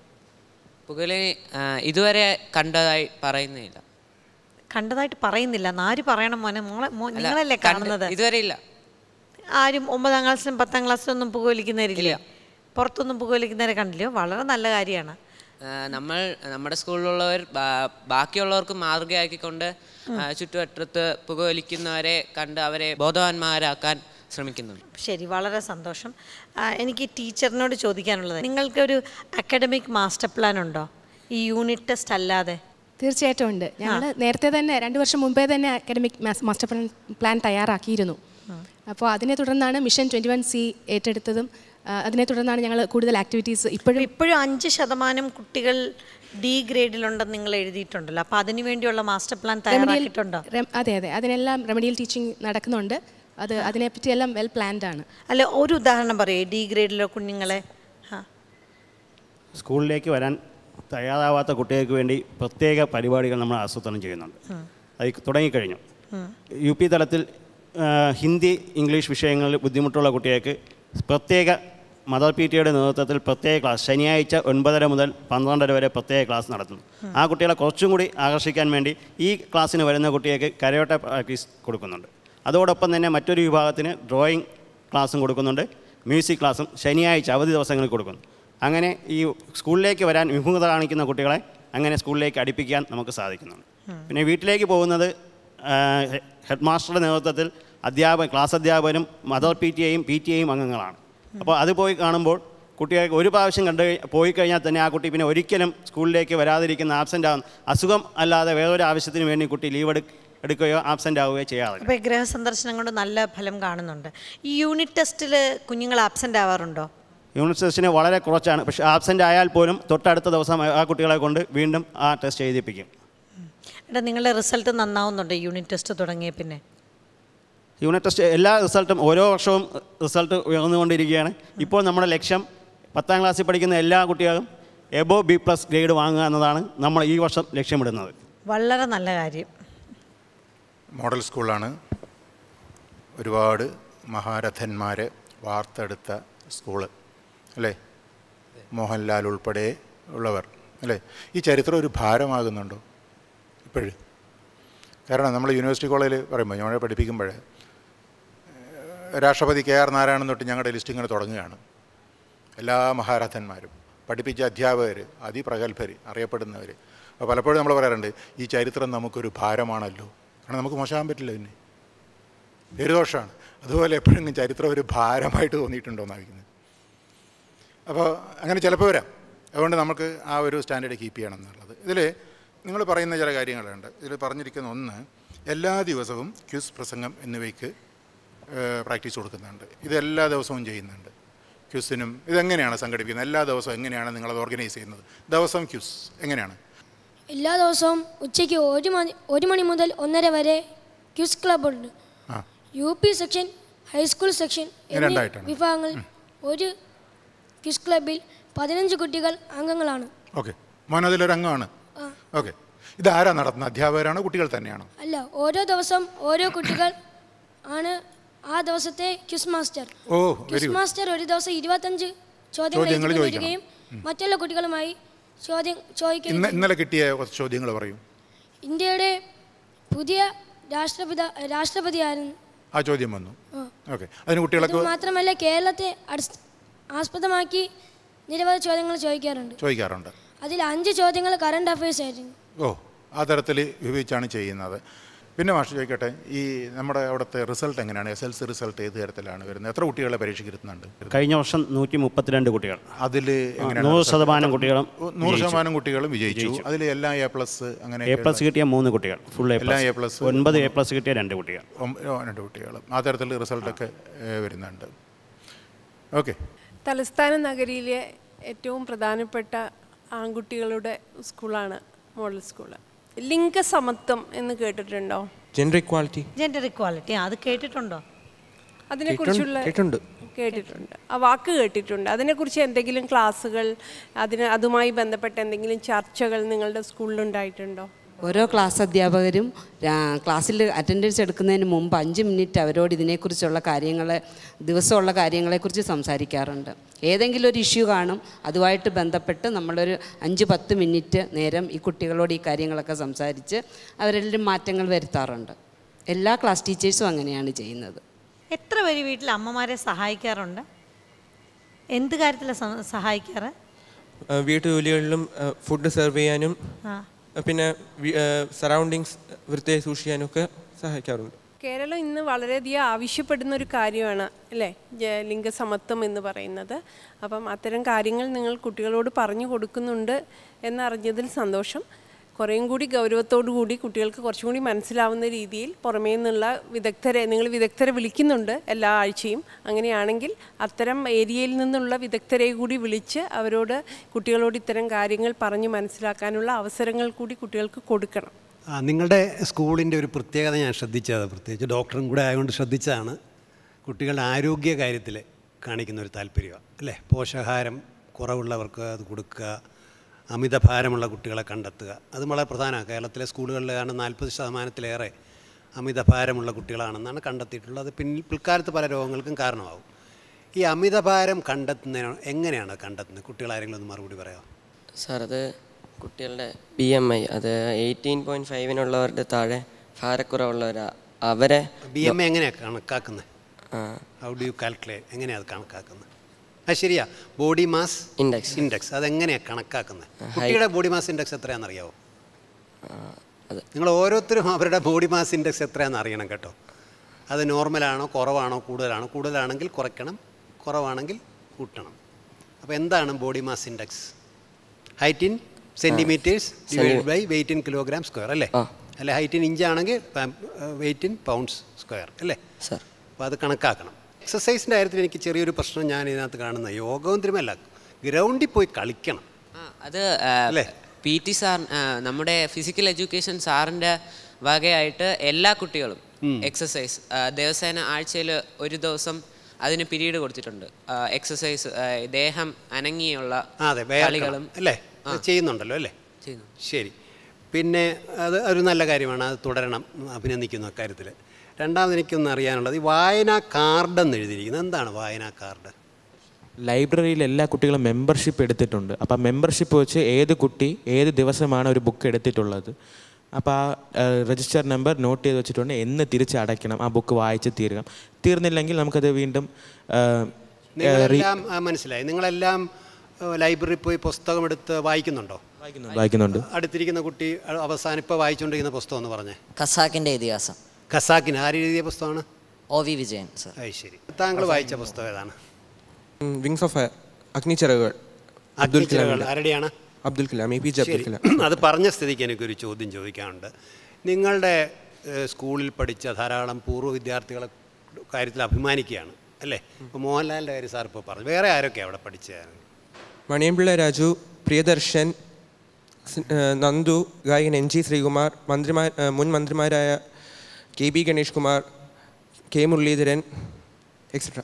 പുകലി ആ, ഇതുവരെ കണ്ടതായി പറയുന്നില്ല കണ്ടതായിട്ട് പറയുന്നില്ല എന്ന് ആര് പറയണം മോനെ മോളെ മോ അല്ല, നിങ്ങളല്ലേ കണ്ട്- കാണുന്നത് ഇതുവരെ ഇല്ല ആരും ഒമ്പതാം ക്ലാസ്സിലും പത്താം ക്ലാസ്സിലും ഒന്നും പുകവലിക്കുന്നവരില്ല പുറത്തൊന്നും പുകവലിക്കുന്നവരെ കണ്ടില്ലയോ വളരെ നല്ല കാര്യമാണ് ആ, നമ്മൾ നമ്മുടെ സ്കൂളിലുള്ളവർ ബാ- ബാക്കിയുള്ളവർക്ക് മാതൃകയാക്കിക്കൊണ്ട് ആ, ചുറ്റുവട്ടത്ത് പുകവലിക്കുന്നവരെ കണ്ട് അവരെ ബോധവാന്മാരാക്കാൻ ശ്രമിക്കുന്നുണ്ട് ശരി വളരെ സന്തോഷം ആ, എനിക്ക് ടീച്ചറിനോട് ചോദിക്കാനുള്ളത് നിങ്ങൾക്കൊരു അക്കാഡമിക് മാസ്റ്റർ പ്ലാൻ ഉണ്ടോ ഈ യൂണിറ്റ് ടെസ്റ്റ് അല്ലാതെ തീർച്ചയായിട്ടും ഉണ്ട് ഞങ്ങൾ നേരത്തെ തന്നെ രണ്ട് വർഷം മുമ്പേ തന്നെ അക്കാഡമിക് മാസ്റ്റർ പ്ലാൻ പ്ലാൻ തയ്യാറാക്കിയിരുന്നു അപ്പോൾ അതിനെ തുടർന്നാണ് മിഷൻ ട്വൻറ്റി വൺ സി ഏറ്റെടുത്തതും ആ, അതിനെ തുടർന്നാണ് ഞങ്ങൾ കൂടുതൽ ആക്ടിവിറ്റീസ് ഇപ്പോഴും ഇപ്പോഴും അഞ്ച് ശതമാനം കുട്ടികൾ ഡി ഗ്രേഡിലുണ്ടെന്ന് നിങ്ങൾ എഴുതിയിട്ടുണ്ടല്ലോ അപ്പോൾ അതിനു വേണ്ടിയുള്ള മാസ്റ്റർ പ്ലാൻ തയ്യാറാക്കിയിട്ടുണ്ടോ റെം- അതെ അതെ അതിനെല്ലാം റെമഡിയൽ ടീച്ചിങ് നടക്കുന്നുണ്ട് അത് അതിനെപ്പറ്റി എല്ലാം വെൽ പ്ലാൻഡ് ആണ് അല്ല ഒരു ഉദാഹരണം പറയേ ഡി ഗ്രേഡിലെ കുഞ്ഞുങ്ങളെ ആ സ്കൂളിലേക്ക് വരാൻ തയ്യാറാവാത്ത കുട്ടികൾക്ക് വേണ്ടി പ്രത്യേക പരിപാടികൾ നമ്മൾ ആസൂത്രണം ചെയ്യുന്നുണ്ട് ഉം. അത് തുടങ്ങിക്കഴിഞ്ഞു ഉം. യു പി തലത്തിൽ ആ, ഹിന്ദി ഇംഗ്ലീഷ് വിഷയങ്ങളിൽ ബുദ്ധിമുട്ടുള്ള കുട്ടികൾക്ക് പ്രത്യേക മദർ പി ടിയുടെ നേതൃത്വത്തിൽ പ്രത്യേക ക്ലാസ് ശനിയാഴ്ച ഒൻപതര മുതൽ പന്ത്രണ്ടര വരെ പ്രത്യേക ക്ലാസ് നടത്തുന്നു ആ കുട്ടികളെ കുറച്ചും കൂടി ആകർഷിക്കാൻ വേണ്ടി ഈ ക്ലാസ്സിന് വരുന്ന കുട്ടികൾക്ക് കരയോട്ട പ്രാക്ടീസ് കൊടുക്കുന്നുണ്ട് അതോടൊപ്പം തന്നെ മറ്റൊരു വിഭാഗത്തിന് ഡ്രോയിങ് ക്ലാസ്സും കൊടുക്കുന്നുണ്ട് മ്യൂസിക് ക്ലാസ്സും ശനിയാഴ്ച അവധി ദിവസങ്ങളിൽ കൊടുക്കുന്നു അങ്ങനെ ഈ സ്കൂളിലേക്ക് വരാൻ വിമുഖത കാണിക്കുന്ന കുട്ടികളെ അങ്ങനെ സ്കൂളിലേക്ക് അടുപ്പിക്കാൻ നമുക്ക് സാധിക്കുന്നുണ്ട് പിന്നെ വീട്ടിലേക്ക് പോകുന്നത് ഹെഡ് മാസ്റ്ററുടെ നേതൃത്വത്തിൽ അധ്യാപകൻ ക്ലാസ് അധ്യാപകരും മദർ പി ടി എയും പി ടി എയും അംഗങ്ങളാണ് അപ്പോൾ അത് പോയി കാണുമ്പോൾ കുട്ടികൾക്ക് ഒരു പ്രാവശ്യം കണ്ടു കഴി- പോയി കഴിഞ്ഞാൽ തന്നെ ആ കുട്ടി പിന്നെ ഒരിക്കലും സ്കൂളിലേക്ക് വരാതിരിക്കുന്ന ആബ്സെൻ്റ് ആകും അസുഖം അല്ലാതെ വേറൊരു ആവശ്യത്തിന് വേണ്ടി കുട്ടി ലീവ് എടു എടുക്കുകയോ ആബ്സെൻ്റ് ആവുകയോ ചെയ്യാറില്ല അപ്പോൾ ഗൃഹ സന്ദർശനം കൊണ്ട് നല്ല ഫലം കാണുന്നുണ്ട് ഈ യൂണിറ്റ് ടെസ്റ്റിൽ കുഞ്ഞുങ്ങൾ ആബ്സെൻ്റ് ആവാറുണ്ടോ യൂണിറ്റ് ടെസ്റ്റിന് വളരെ കുറച്ചാണ് പക്ഷേ ആബ്സെൻ്റ് ആയാൽ പോലും തൊട്ടടുത്ത ദിവസം ആ കുട്ടികളെ കൊണ്ട് വീണ്ടും ആ ടെസ്റ്റ് എഴുതിപ്പിക്കും എടാ നിങ്ങളുടെ റിസൾട്ട് നന്നാവുന്നുണ്ട് യൂണിറ്റ് ടെസ്റ്റ് തുടങ്ങിയ പിന്നെ യൂണിറ്റ് ടെസ്റ്റ് എല്ലാ റിസൾട്ടും ഓരോ വർഷവും റിസൾട്ട് ഉയർന്നുകൊണ്ടിരിക്കുകയാണ് ഇപ്പോൾ നമ്മുടെ ലക്ഷ്യം പത്താം ക്ലാസ്സിൽ പഠിക്കുന്ന എല്ലാ കുട്ടികളും എബോ ബി പ്ലസ് ഗ്രേഡ് വാങ്ങുക എന്നതാണ് നമ്മൾ ഈ വർഷം ലക്ഷ്യമിടുന്നത് വളരെ നല്ല കാര്യം മോഡൽ സ്കൂളാണ് ഒരുപാട് മഹാരഥന്മാരെ വാർത്തെടുത്ത സ്കൂള് അല്ലേ മോഹൻലാൽ ഉൾപ്പെടെ ഉള്ളവർ അല്ലേ ഈ ചരിത്രം ഒരു ഭാരമാകുന്നുണ്ടോ ഇപ്പോഴും കാരണം നമ്മൾ യൂണിവേഴ്സിറ്റി കോളേജിൽ പറയുമ്പോൾ ഞങ്ങളെ പഠിപ്പിക്കുമ്പോൾ രാഷ്ട്രപതി കെ ആർ നാരായണൻ തൊട്ട് ഞങ്ങളുടെ ലിസ്റ്റ് ഇങ്ങനെ തുടങ്ങുകയാണ് എല്ലാ മഹാരഥന്മാരും പഠിപ്പിച്ച അധ്യാപകർ അതിപ്രഗത്ഭർ അറിയപ്പെടുന്നവർ അപ്പോൾ പലപ്പോഴും നമ്മൾ പറയാറുണ്ട് ഈ ചരിത്രം നമുക്കൊരു ഭാരമാണല്ലോ കാരണം നമുക്ക് മോശമാകാൻ പറ്റില്ല പിന്നെ പേരുദോഷമാണ് അതുപോലെ എപ്പോഴെങ്കിലും ചരിത്രം ഒരു ഭാരമായിട്ട് തോന്നിയിട്ടുണ്ടോ എന്നായിരിക്കുന്നത് അപ്പോൾ അങ്ങനെ ചിലപ്പോൾ വരാം അതുകൊണ്ട് നമുക്ക് ആ ഒരു സ്റ്റാൻഡേർഡ് കീപ്പ് ചെയ്യണം എന്നുള്ളത് ഇതിൽ നിങ്ങൾ പറയുന്ന ചില കാര്യങ്ങളുണ്ട് ഇതിൽ പറഞ്ഞിരിക്കുന്ന ഒന്ന് എല്ലാ ദിവസവും ക്യൂസ് പ്രസംഗം എന്നിവയ്ക്ക് പ്രാക്ടീസ് കൊടുക്കുന്നുണ്ട് ഇത് എല്ലാ ദിവസവും ചെയ്യുന്നുണ്ട് ക്യൂസിനും ഇതെങ്ങനെയാണ് സംഘടിപ്പിക്കുന്നത് എല്ലാ ദിവസവും എങ്ങനെയാണ് നിങ്ങളത് ഓർഗനൈസ് ചെയ്യുന്നത് ദിവസം ക്യൂസ് എങ്ങനെയാണ് എല്ലാ ദിവസവും ഉച്ചയ്ക്ക് ഒരു മണി ഒരു മണി മുതൽ ഒന്നര വരെ ക്യൂസ് ക്ലബ് ഉണ്ട് ആ. U P section high school section എന്നീ രണ്ടായിട്ടാണ്. വിഭാഗങ്ങളിൽ ഒരു ക്യൂസ് ക്ലബിൽ പതിനഞ്ച് കുട്ടികൾ അംഗങ്ങളാണ് ഓക്കെ മോൻ അതിലൊരു അംഗമാണ് ആ. ഓക്കെ ഇതാരാ നടത്തുന്നത് അധ്യാപകരാണോ കുട്ടികൾ തന്നെയാണോ അല്ല ഓരോ ദിവസം ഓരോ കുട്ടികൾ ആണ് ആ ദിവസത്തെ quiz master oh very quiz good master ഒരു ദിവസം ഇരുപത്തഞ്ച് ചോദ്യങ്ങൾ ചോദ്യങ്ങൾ എഴുതി ചോദിക്കണം. വരികയും മറ്റുള്ള കുട്ടികളുമായി ചോദ്യം ചോദിക്കുകയും ഇന്ന് ചെയ്യും. ഇന്നലെ കിട്ടിയ കുറച്ച് ചോദ്യങ്ങൾ പറയൂ ഇന്ത്യയുടെ പുതിയ രാഷ്ട്രപിത രാഷ്ട്രപതിയായിരുന്നു ആ ചോദ്യം വന്നു ആ. ഓക്കെ അതിന് ഇത് കുട്ടികൾക്ക് മാത്രമല്ല കേരളത്തെ അടിസ്ഥ- ആസ്പദമാക്കി നിരവധി ചോദ്യങ്ങൾ ചോദിക്കാറുണ്ട് ചോദിക്കാറുണ്ട് അതിൽ അഞ്ച് ചോദ്യങ്ങൾ കറണ്ട് അഫയേഴ്സ് ആയിരുന്നു ഓ ആ തരത്തിൽ വിഭജിച്ചാണ് ചെയ്യുന്നത് പിന്നെ മാഷ് ചോദിക്കട്ടെ ഈ നമ്മുടെ അവിടുത്തെ റിസൾട്ട് എങ്ങനെയാണ് എസ് എൽ സി റിസൾട്ട് ഏത് തരത്തിലാണ് വരുന്നത് എത്ര കുട്ടികളെ പരീക്ഷയ്ക്ക് ഇരുത്തുന്നുണ്ട് കഴിഞ്ഞ വർഷം നൂറ്റി മുപ്പത്തിരണ്ട് കുട്ടികൾ അതിൽ നൂറ് ശതമാനം കുട്ടികളും നൂറ് വിജയിച്ചു. ശതമാനം കുട്ടികളും വിജയിച്ചു അതിൽ എല്ലാ എ പ്ലസ് അങ്ങനെ എ പ്ലസ് കിട്ടിയ മൂന്ന് കുട്ടികൾ ഫുൾ എ എല്ലാ എ പ്ലസ് പ്ലസ് ഒൻപത് എ പ്ലസ് കിട്ടിയ രണ്ട് കുട്ടികൾ രണ്ട് കുട്ടികൾ ആ തരത്തിൽ റിസൾട്ടൊക്കെ ഏഹ്, വരുന്നുണ്ട് ഓക്കെ തലസ്ഥാന നഗരിയിലെ ഏറ്റവും പ്രധാനപ്പെട്ട ആൺകുട്ടികളുടെ സ്കൂളാണ് മോഡൽ സ്കൂള് ലിംഗസമത്വം എന്ന് കേട്ടിട്ടുണ്ടോ ജെൻഡർ ഇക്വാളിറ്റി ജെൻഡർ ഇക്വാലിറ്റി അത് കേട്ടിട്ടുണ്ടോ അതിനെക്കുറിച്ചുള്ള കേട്ടിട്ടുണ്ട്. കേട്ടിട്ടുണ്ട് ആ വാക്ക് കേട്ടിട്ടുണ്ട് അതിനെക്കുറിച്ച് എന്തെങ്കിലും ക്ലാസ്സുകൾ അതിന് അതുമായി ബന്ധപ്പെട്ട എന്തെങ്കിലും ചർച്ചകൾ നിങ്ങളുടെ സ്കൂളിലുണ്ടായിട്ടുണ്ടോ ഓരോ ക്ലാസ് അധ്യാപകരും രാ- ക്ലാസ്സിൽ അറ്റൻഡൻസ് എടുക്കുന്നതിന് മുമ്പ് അഞ്ച് മിനിറ്റ് അവരോട് ഇതിനെക്കുറിച്ചുള്ള കാര്യങ്ങൾ ദിവസമുള്ള കാര്യങ്ങളെക്കുറിച്ച് സംസാരിക്കാറുണ്ട് ഏതെങ്കിലും ഒരു ഇഷ്യൂ കാണും അതുമായിട്ട് ബന്ധപ്പെട്ട് നമ്മളൊരു അഞ്ച് പത്ത് മിനിറ്റ് നേരം ഈ കുട്ടികളോട് ഈ കാര്യങ്ങളൊക്കെ സംസാരിച്ച് അവരെല്ലാം മാറ്റങ്ങൾ വരുത്താറുണ്ട് എല്ലാ ക്ലാസ് ടീച്ചേഴ്സും അങ്ങനെയാണ് ചെയ്യുന്നത് എത്ര പേര് വീട്ടിൽ അമ്മമാരെ സഹായിക്കാറുണ്ട് എന്ത് കാര്യത്തിലാണ് സഹായിക്കാറ് വീട്ടുജോലികളിലും ഫുഡ് സെർവ് ചെയ്യാനും ആ. പിന്നെ സറൗണ്ടിങ്സ് വൃത്തിയായി സൂക്ഷിക്കാനും ഒക്കെ സഹായിക്കാറുണ്ട് കേരളം ഇന്ന് വളരെയധികം ആവശ്യപ്പെടുന്ന ഒരു കാര്യമാണ് അല്ലേ ജ- ലിംഗസമത്വം എന്ന് പറയുന്നത് അപ്പം അത്തരം കാര്യങ്ങൾ നിങ്ങൾ കുട്ടികളോട് പറഞ്ഞു കൊടുക്കുന്നുണ്ട് എന്നറിഞ്ഞതിൽ സന്തോഷം കുറേയും കൂടി ഗൗരവത്തോടു കൂടി കുട്ടികൾക്ക് കുറച്ചും കൂടി മനസ്സിലാവുന്ന രീതിയിൽ പുറമേ നിന്നുള്ള വിദഗ്ധരെ നിങ്ങൾ വിദഗ്ധരെ വിളിക്കുന്നുണ്ട് എല്ലാ ആഴ്ചയും അങ്ങനെയാണെങ്കിൽ അത്തരം ഏരിയയിൽ നിന്നുള്ള വിദഗ്ധരെ കൂടി വിളിച്ച് അവരോട് കുട്ടികളോട് ഇത്തരം കാര്യങ്ങൾ പറഞ്ഞു മനസ്സിലാക്കാനുള്ള അവസരങ്ങൾ കൂടി കുട്ടികൾക്ക് കൊടുക്കണം ആ, നിങ്ങളുടെ സ്കൂളിൻ്റെ ഒരു പ്രത്യേകത ഞാൻ ശ്രദ്ധിച്ചത് പ്രത്യേകിച്ച് ഡോക്ടറും കൂടെ ആയതുകൊണ്ട് ശ്രദ്ധിച്ചതാണ് കുട്ടികളുടെ ആരോഗ്യ കാര്യത്തിൽ കാണിക്കുന്ന ഒരു താല്പര്യമാണ് അല്ലേ പോഷകാഹാരം കുറവുള്ളവർക്ക് അത് കൊടുക്കുക അമിതഭാരമുള്ള കുട്ടികളെ കണ്ടെത്തുക അത് വളരെ പ്രധാനമാണ് കേരളത്തിലെ സ്കൂളുകളിൽ കാരണം നാൽപ്പത് ശതമാനത്തിലേറെ അമിതഭാരമുള്ള കുട്ടികളാണെന്നാണ് കണ്ടെത്തിയിട്ടുള്ളത് അത് പിന്നിൽ പിൽക്കാലത്ത് പല രോഗങ്ങൾക്കും കാരണമാവും ഈ അമിതഭാരം കണ്ടെത്തുന്നതിന് എങ്ങനെയാണ് കണ്ടെത്തുന്നത് കുട്ടികൾ ആരെങ്കിലും ഒന്ന് മറുപടി പറയാമോ സാർ അത് കുട്ടികളുടെ ബി എം ഐ അത് എയ്റ്റീൻ പോയിൻറ്റ് ഫൈവിനുള്ളവരുടെ താഴെ ഭാരക്കുറവുള്ളവരാ അവരെ ബി എം എ എങ്ങനെയാണ് കണക്കാക്കുന്നത് ഹൗ ഡു യു കാൽക്കുലേറ്റ് എങ്ങനെയാണ് അത് കണക്കാക്കുന്നത് അത് ശരിയാ ബോഡി മാസ് ഇൻഡെക്സ് ഇൻഡെക്സ് അതെങ്ങനെയാണ് കണക്കാക്കുന്നത് കുട്ടിയുടെ ബോഡി മാസ് ഇൻഡെക്സ് എത്രയാണെന്ന് അറിയാവോ നിങ്ങൾ ഓരോരുത്തരും അവരുടെ ബോഡി മാസ് ഇൻഡെക്സ് എത്രയാണെന്ന് അറിയണം കേട്ടോ അത് നോർമലാണോ കുറവാണോ കൂടുതലാണോ കൂടുതലാണെങ്കിൽ കുറയ്ക്കണം കുറവാണെങ്കിൽ കൂട്ടണം അപ്പോൾ എന്താണ് body mass index height in centimetres divide by weight in kilogram square അല്ലേ അല്ലെ ഹൈറ്റ് ഇൻ ഇഞ്ച് ആണെങ്കിൽ വെയിറ്റ് ഇൻ പൗണ്ട്സ് സ്ക്വയർ അല്ലേ സർ അപ്പോൾ അത് കണക്കാക്കണം എക്സസൈസിൻ്റെ കാര്യത്തിൽ എനിക്ക് ചെറിയൊരു പ്രശ്നം ഞാൻ ഇതിനകത്ത് കാണുന്നത് യോഗവും തിരുമല്ല ഗ്രൗണ്ടിൽ പോയി കളിക്കണം അത് പി ടി സാർ ആ, നമ്മുടെ ഫിസിക്കൽ എഡ്യൂക്കേഷൻ സാറിൻ്റെ വകയായിട്ട് എല്ലാ കുട്ടികളും എക്സസൈസ് ദിവസേന ആഴ്ചയിൽ ഒരു ദിവസം അതിന് പിരീഡ് കൊടുത്തിട്ടുണ്ട് എക്സസൈസ് ദേഹം അനങ്ങിയുള്ള ആ അതെ വേർക്കണം. കളികളും അല്ലേ അത് ചെയ്യുന്നുണ്ടല്ലോ അല്ലേ ചെയ്യുന്നു. ശരി പിന്നെ അത് ഒരു നല്ല കാര്യമാണ് അത് തുടരണം അഭിനന്ദിക്കുന്നു അക്കാര്യത്തിൽ രണ്ടാമത് എനിക്കൊന്ന് അറിയാനുള്ളത് ഈ വായനാ കാർഡ് എന്ന് എഴുതിയിരിക്കുന്നത് എന്താണ് വായനാ കാർഡ് ലൈബ്രറിയിൽ എല്ലാ കുട്ടികളും മെമ്പർഷിപ്പ് എടുത്തിട്ടുണ്ട് അപ്പോൾ ആ മെമ്പർഷിപ്പ് വെച്ച് ഏത് കുട്ടി ഏത് ദിവസമാണ് ഒരു ബുക്ക് എടുത്തിട്ടുള്ളത് അപ്പോൾ ആ രജിസ്റ്റർ നമ്പർ നോട്ട് ചെയ്ത് വെച്ചിട്ടുണ്ട് എന്ന് തിരിച്ചടയ്ക്കണം ആ ബുക്ക് വായിച്ച് തീരുക തീർന്നില്ലെങ്കിൽ നമുക്കത് വീണ്ടും ആ, ആ, re- നിങ്ങളെല്ലാം ആ, മനസ്സിലായി നിങ്ങളെല്ലാം ലൈബ്രറിയിൽ പോയി പുസ്തകം എടുത്ത് വായിക്കുന്നുണ്ടോ വായിക്കുന്നുണ്ട് അടുത്തിരിക്കുന്ന കുട്ടി അ- അവസാനം ഇപ്പോൾ വായിച്ചുകൊണ്ടിരിക്കുന്ന പുസ്തകം എന്ന് പറഞ്ഞേ ഖസാക്കിൻ്റെ ഇതിഹാസം ഖസാക്കിന് ആര് എഴുതിയ പുസ്തകമാണ് ഒ വി വിജയൻ സർ അത് ശരി താങ്കൾ വായിച്ച പുസ്തകം ഏതാണ് വിങ്സ് ഓഫ് ഫയർ അഗ്നിച്ചിറകുകൾ അബ്ദുൽ അഗ്നിച്ചിറകുകൾ കലാം ആരുടെയാണ് Abdul Kalam A P J Abdul ശരി. കലാം അത് പറഞ്ഞ സ്ഥിതിക്ക് എനിക്കൊരു ചോദ്യം ചോദിക്കാനുണ്ട് നിങ്ങളുടെ ഏഹ്, സ്കൂളിൽ പഠിച്ച ധാരാളം പൂർവ്വ വിദ്യാർത്ഥികളെ കാര്യത്തിൽ അഭിമാനിക്കുകയാണ് അല്ലേ ഇപ്പോൾ മോഹൻലാലിൻ്റെ കാര്യം സാർ ഇപ്പോൾ പറഞ്ഞു വേറെ ആരൊക്കെയാണ് അവിടെ പഠിച്ചത് മണിയമ്പിള്ള രാജു പ്രിയദർശൻ സ്- ഏഹ് നന്ദു ഗായകൻ എൻ ജി ശ്രീകുമാർ മന്ത്രിമാർ ഏഹ് മുൻ മന്ത്രിമാരായ K B Ganesh Kumar K Muraleedharan etcetera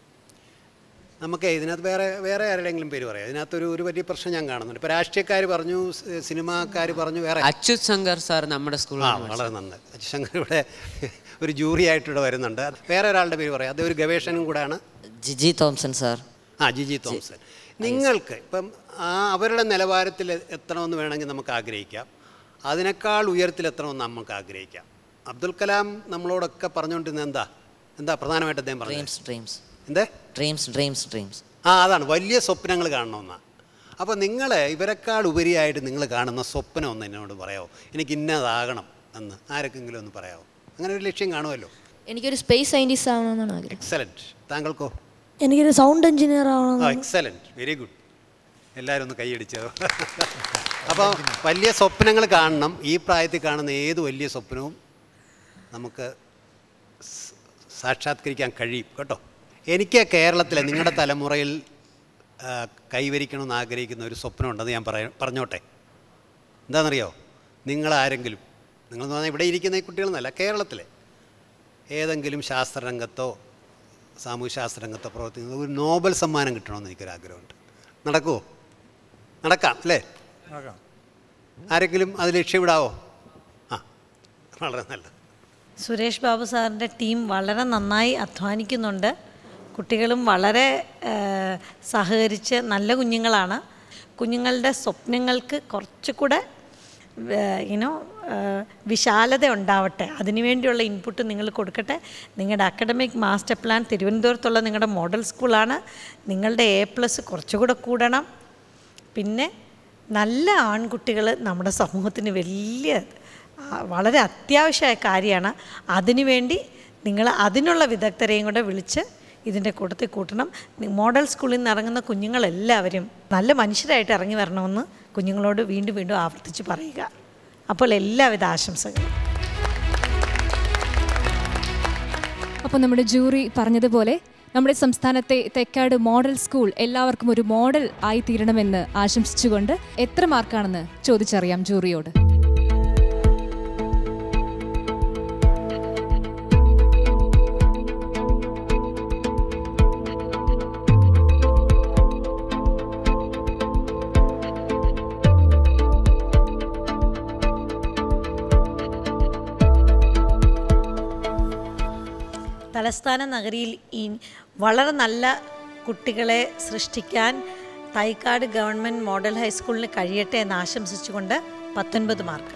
നമുക്ക് ഇതിനകത്ത് വേറെ വേറെ ആരുടെയെങ്കിലും പേര് പറയാം ഇതിനകത്തൊരു ഒരു വലിയ പ്രശ്നം ഞാൻ കാണുന്നുണ്ട് ഇപ്പോൾ രാഷ്ട്രീയക്കാർ പറഞ്ഞു സ് സിനിമാക്കാർ പറഞ്ഞു വേറെ അച്യുത് ശങ്കർ സാർ നമ്മുടെ സ്കൂളിൽ ആ വളരെ നന്ന് ശങ്കർ ഇവിടെ ഒരു ജൂറി ആയിട്ട് ഇവിടെ വരുന്നുണ്ട് വേറെ ഒരാളുടെ പേര് പറയാം അത് ഒരു ഗവേഷണം കൂടെയാണ് ജിജി തോംസൺ സാർ ആ ജിജി തോംസൺ നിങ്ങൾക്ക് ഇപ്പം ആ അവരുടെ നിലവാരത്തിൽ എത്തണമെന്ന് വേണമെങ്കിൽ നമുക്ക് ആഗ്രഹിക്കാം അതിനേക്കാൾ ഉയരത്തിലെത്തണമെന്ന് നമുക്ക് ആഗ്രഹിക്കാം അബ്ദുൽ കലാം നമ്മളോടൊക്കെ പറഞ്ഞുകൊണ്ടിരുന്നത് എന്താ എന്താ പ്രധാനമായിട്ട് അദ്ദേഹം പറഞ്ഞത് ഡ്രീംസ് ഡ്രീംസ് എന്തേ ഡ്രീംസ് ഡ്രീംസ് ഡ്രീംസ് ആ അതാണ് വലിയ സ്വപ്നങ്ങൾ കാണണമെന്നാണ് അപ്പോൾ നിങ്ങൾ ഇവരെക്കാൾ ഉപരിയായിട്ട് നിങ്ങൾ കാണുന്ന സ്വപ്നം ഒന്ന് എന്നോട് പറയാമോ എനിക്ക് ഇന്നതാകണം അന്ന് ആരൊക്കെങ്കിലും ഒന്ന് പറയാമോ അങ്ങനെ ഒരു ലക്ഷ്യം കാണുമല്ലോ എനിക്കൊരു സ്പേസ് സയൻറ്റിസ്റ്റ് ആവണമെന്നാണ് ആഗ്രഹം എക്സലൻറ്റ് താങ്കൾക്കോ എനിക്കൊരു സൗണ്ട് എഞ്ചിനീയർ ആ ആവണമെന്നാണ് എക്സലൻറ്റ് വെരി ഗുഡ് എല്ലാവരും ഒന്ന് കൈയടിച്ചോ അപ്പോൾ വലിയ സ്വപ്നങ്ങൾ കാണണം ഈ പ്രായത്തിൽ കാണുന്ന ഏത് വലിയ സ്വപ്നവും നമുക്ക് സ- സാക്ഷാത്കരിക്കാൻ കഴിയും കേട്ടോ എനിക്ക് കേരളത്തിലെ നിങ്ങളുടെ തലമുറയിൽ ആ, കൈവരിക്കണമെന്ന് ആഗ്രഹിക്കുന്ന ഒരു സ്വപ്നം ഉണ്ടെന്ന് ഞാൻ പറയ പറഞ്ഞോട്ടെ എന്താണെന്നറിയോ നിങ്ങളാരെങ്കിലും നിങ്ങളെന്ന് പറഞ്ഞാൽ ഇവിടെ ഇരിക്കുന്ന ഈ കുട്ടികളെന്നല്ല കേരളത്തിലെ ഏതെങ്കിലും ശാസ്ത്രരംഗത്തോ സാമൂഹ്യശാസ്ത്ര രംഗത്തോ പ്രവർത്തിക്കുന്ന ഒരു നോബൽ സമ്മാനം കിട്ടണമെന്ന് എനിക്കൊരാഗ്രഹമുണ്ട് നടക്കുമോ നടക്കാം അല്ലേ ആരെങ്കിലും അത് ലക്ഷ്യമിടാവോ ആ വളരെ നല്ലത് സുരേഷ് ബാബു സാറിൻ്റെ ടീം വളരെ നന്നായി അധ്വാനിക്കുന്നുണ്ട് കുട്ടികളും വളരെ ഏഹ്, സഹകരിച്ച് നല്ല കുഞ്ഞുങ്ങളാണ് കുഞ്ഞുങ്ങളുടെ സ്വപ്നങ്ങൾക്ക് കുറച്ചുകൂടെ യുനോ വിശാലത ഉണ്ടാവട്ടെ അതിനുവേണ്ടിയുള്ള ഇൻപുട്ട് നിങ്ങൾ കൊടുക്കട്ടെ നിങ്ങളുടെ അക്കാഡമിക് മാസ്റ്റർ പ്ലാൻ തിരുവനന്തപുരത്തുള്ള നിങ്ങളുടെ മോഡൽ സ്കൂളാണ് നിങ്ങളുടെ എ പ്ലസ് കുറച്ചുകൂടെ കൂടണം പിന്നെ നല്ല ആൺകുട്ടികൾ നമ്മുടെ സമൂഹത്തിന് വലിയ ആ, വളരെ അത്യാവശ്യമായ കാര്യമാണ് അതിനുവേണ്ടി നിങ്ങൾ അതിനുള്ള വിദഗ്ധരെയും കൂടെ വിളിച്ച് ഇതിൻ്റെ കൂട്ടത്തിൽ കൂട്ടണം നി- മോഡൽ സ്കൂളിൽ നിന്ന് ഇറങ്ങുന്ന കുഞ്ഞുങ്ങളെല്ലാവരും നല്ല മനുഷ്യരായിട്ട് ഇറങ്ങി വരണമെന്ന് കുഞ്ഞുങ്ങളോട് വീണ്ടും വീണ്ടും ആവർത്തിച്ച് പറയുക അപ്പോൾ എല്ലാവിധ ആശംസകളും അപ്പോൾ നമ്മുടെ ജൂറി പറഞ്ഞതുപോലെ നമ്മുടെ സംസ്ഥാനത്തെ തെക്കാട് മോഡൽ സ്കൂൾ എല്ലാവർക്കും ഒരു മോഡൽ ആയി തീരണമെന്ന് ആശംസിച്ചുകൊണ്ട് എത്ര മാർക്കാണെന്ന് ചോദിച്ചറിയാം ജൂറിയോട് തലസ്ഥാന നഗരിയിൽ ഈ വളരെ നല്ല കുട്ടികളെ സൃഷ്ടിക്കാൻ തൈക്കാട് ഗവൺമെൻറ് മോഡൽ ഹൈസ്കൂളിന് കഴിയട്ടെ എന്ന് ആശംസിച്ചുകൊണ്ട് പത്തൊൻപത് മാർക്ക്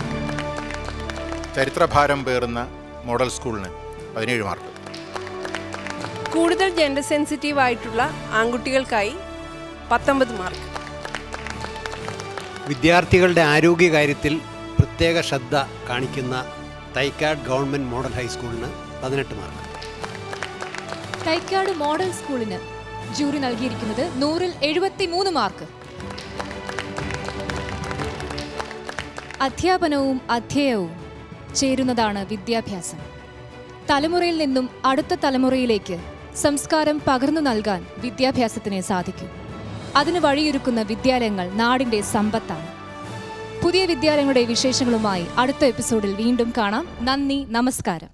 ചരിത്രഭാരം പേറുന്ന മോഡൽ സ്കൂളിന് പതിനേഴ് മാർക്ക് കൂടുതൽ ജെൻഡർ സെൻസിറ്റീവ് ആയിട്ടുള്ള ആൺകുട്ടികൾക്കായി പത്തൊമ്പത് മാർക്ക് വിദ്യാർത്ഥികളുടെ ആരോഗ്യകാര്യത്തിൽ പ്രത്യേക ശ്രദ്ധ കാണിക്കുന്ന തൈക്കാട് ഗവൺമെൻറ് മോഡൽ ഹൈസ്കൂളിന് പതിനെട്ട് മാർക്ക് തൈക്കാട് മോഡൽ സ്കൂളിന് ജൂറി നൽകിയിരിക്കുന്നത് നൂറിൽ എഴുപത്തി മൂന്ന് മാർക്ക് അധ്യാപനവും അധ്യേയവും ചേരുന്നതാണ് വിദ്യാഭ്യാസം തലമുറയിൽ നിന്നും അടുത്ത തലമുറയിലേക്ക് സംസ്കാരം പകർന്നു നൽകാൻ വിദ്യാഭ്യാസത്തിന് സാധിക്കും അതിന് വഴിയൊരുക്കുന്ന വിദ്യാലയങ്ങൾ നാടിന്റെ സമ്പത്താണ് പുതിയ വിദ്യാലയങ്ങളുടെ വിശേഷങ്ങളുമായി അടുത്ത എപ്പിസോഡിൽ വീണ്ടും കാണാം നന്ദി നമസ്കാരം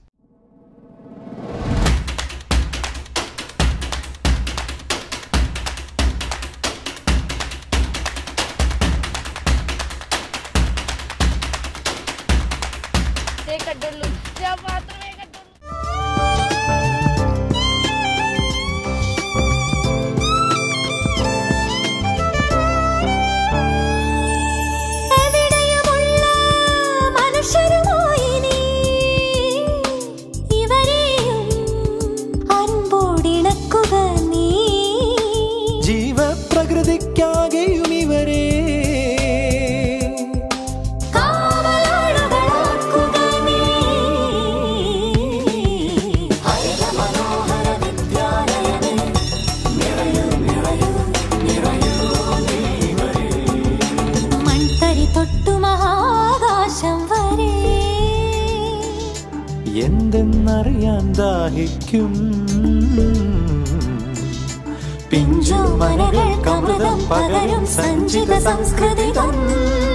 കണ്ടുള്ളൂ ഞാൻ മാത്രമേ കണ്ടുള്ളൂ മനുഷ്യരുമായി നീ ഇവരെയും അൻപോടിണക്കുക നീ ജീവപ്രകൃതിക്കാകെയും ഇവരെ കാവലാളുകളാക്കുക നീ ഹരിത മനോഹര വിദ്യാലയമേ നിറയൂ നിറയൂ നിറയൂ നീ വരൂ. മൺതരി തൊട്ടു മഹാകാശം വരെ എന്തെന്നറിയാൻ ദാഹിക്കും പിഞ്ചു മനകൾക്ക് അമൃതം പകരും സഞ്ചിത സംസ്കൃതി തന്നു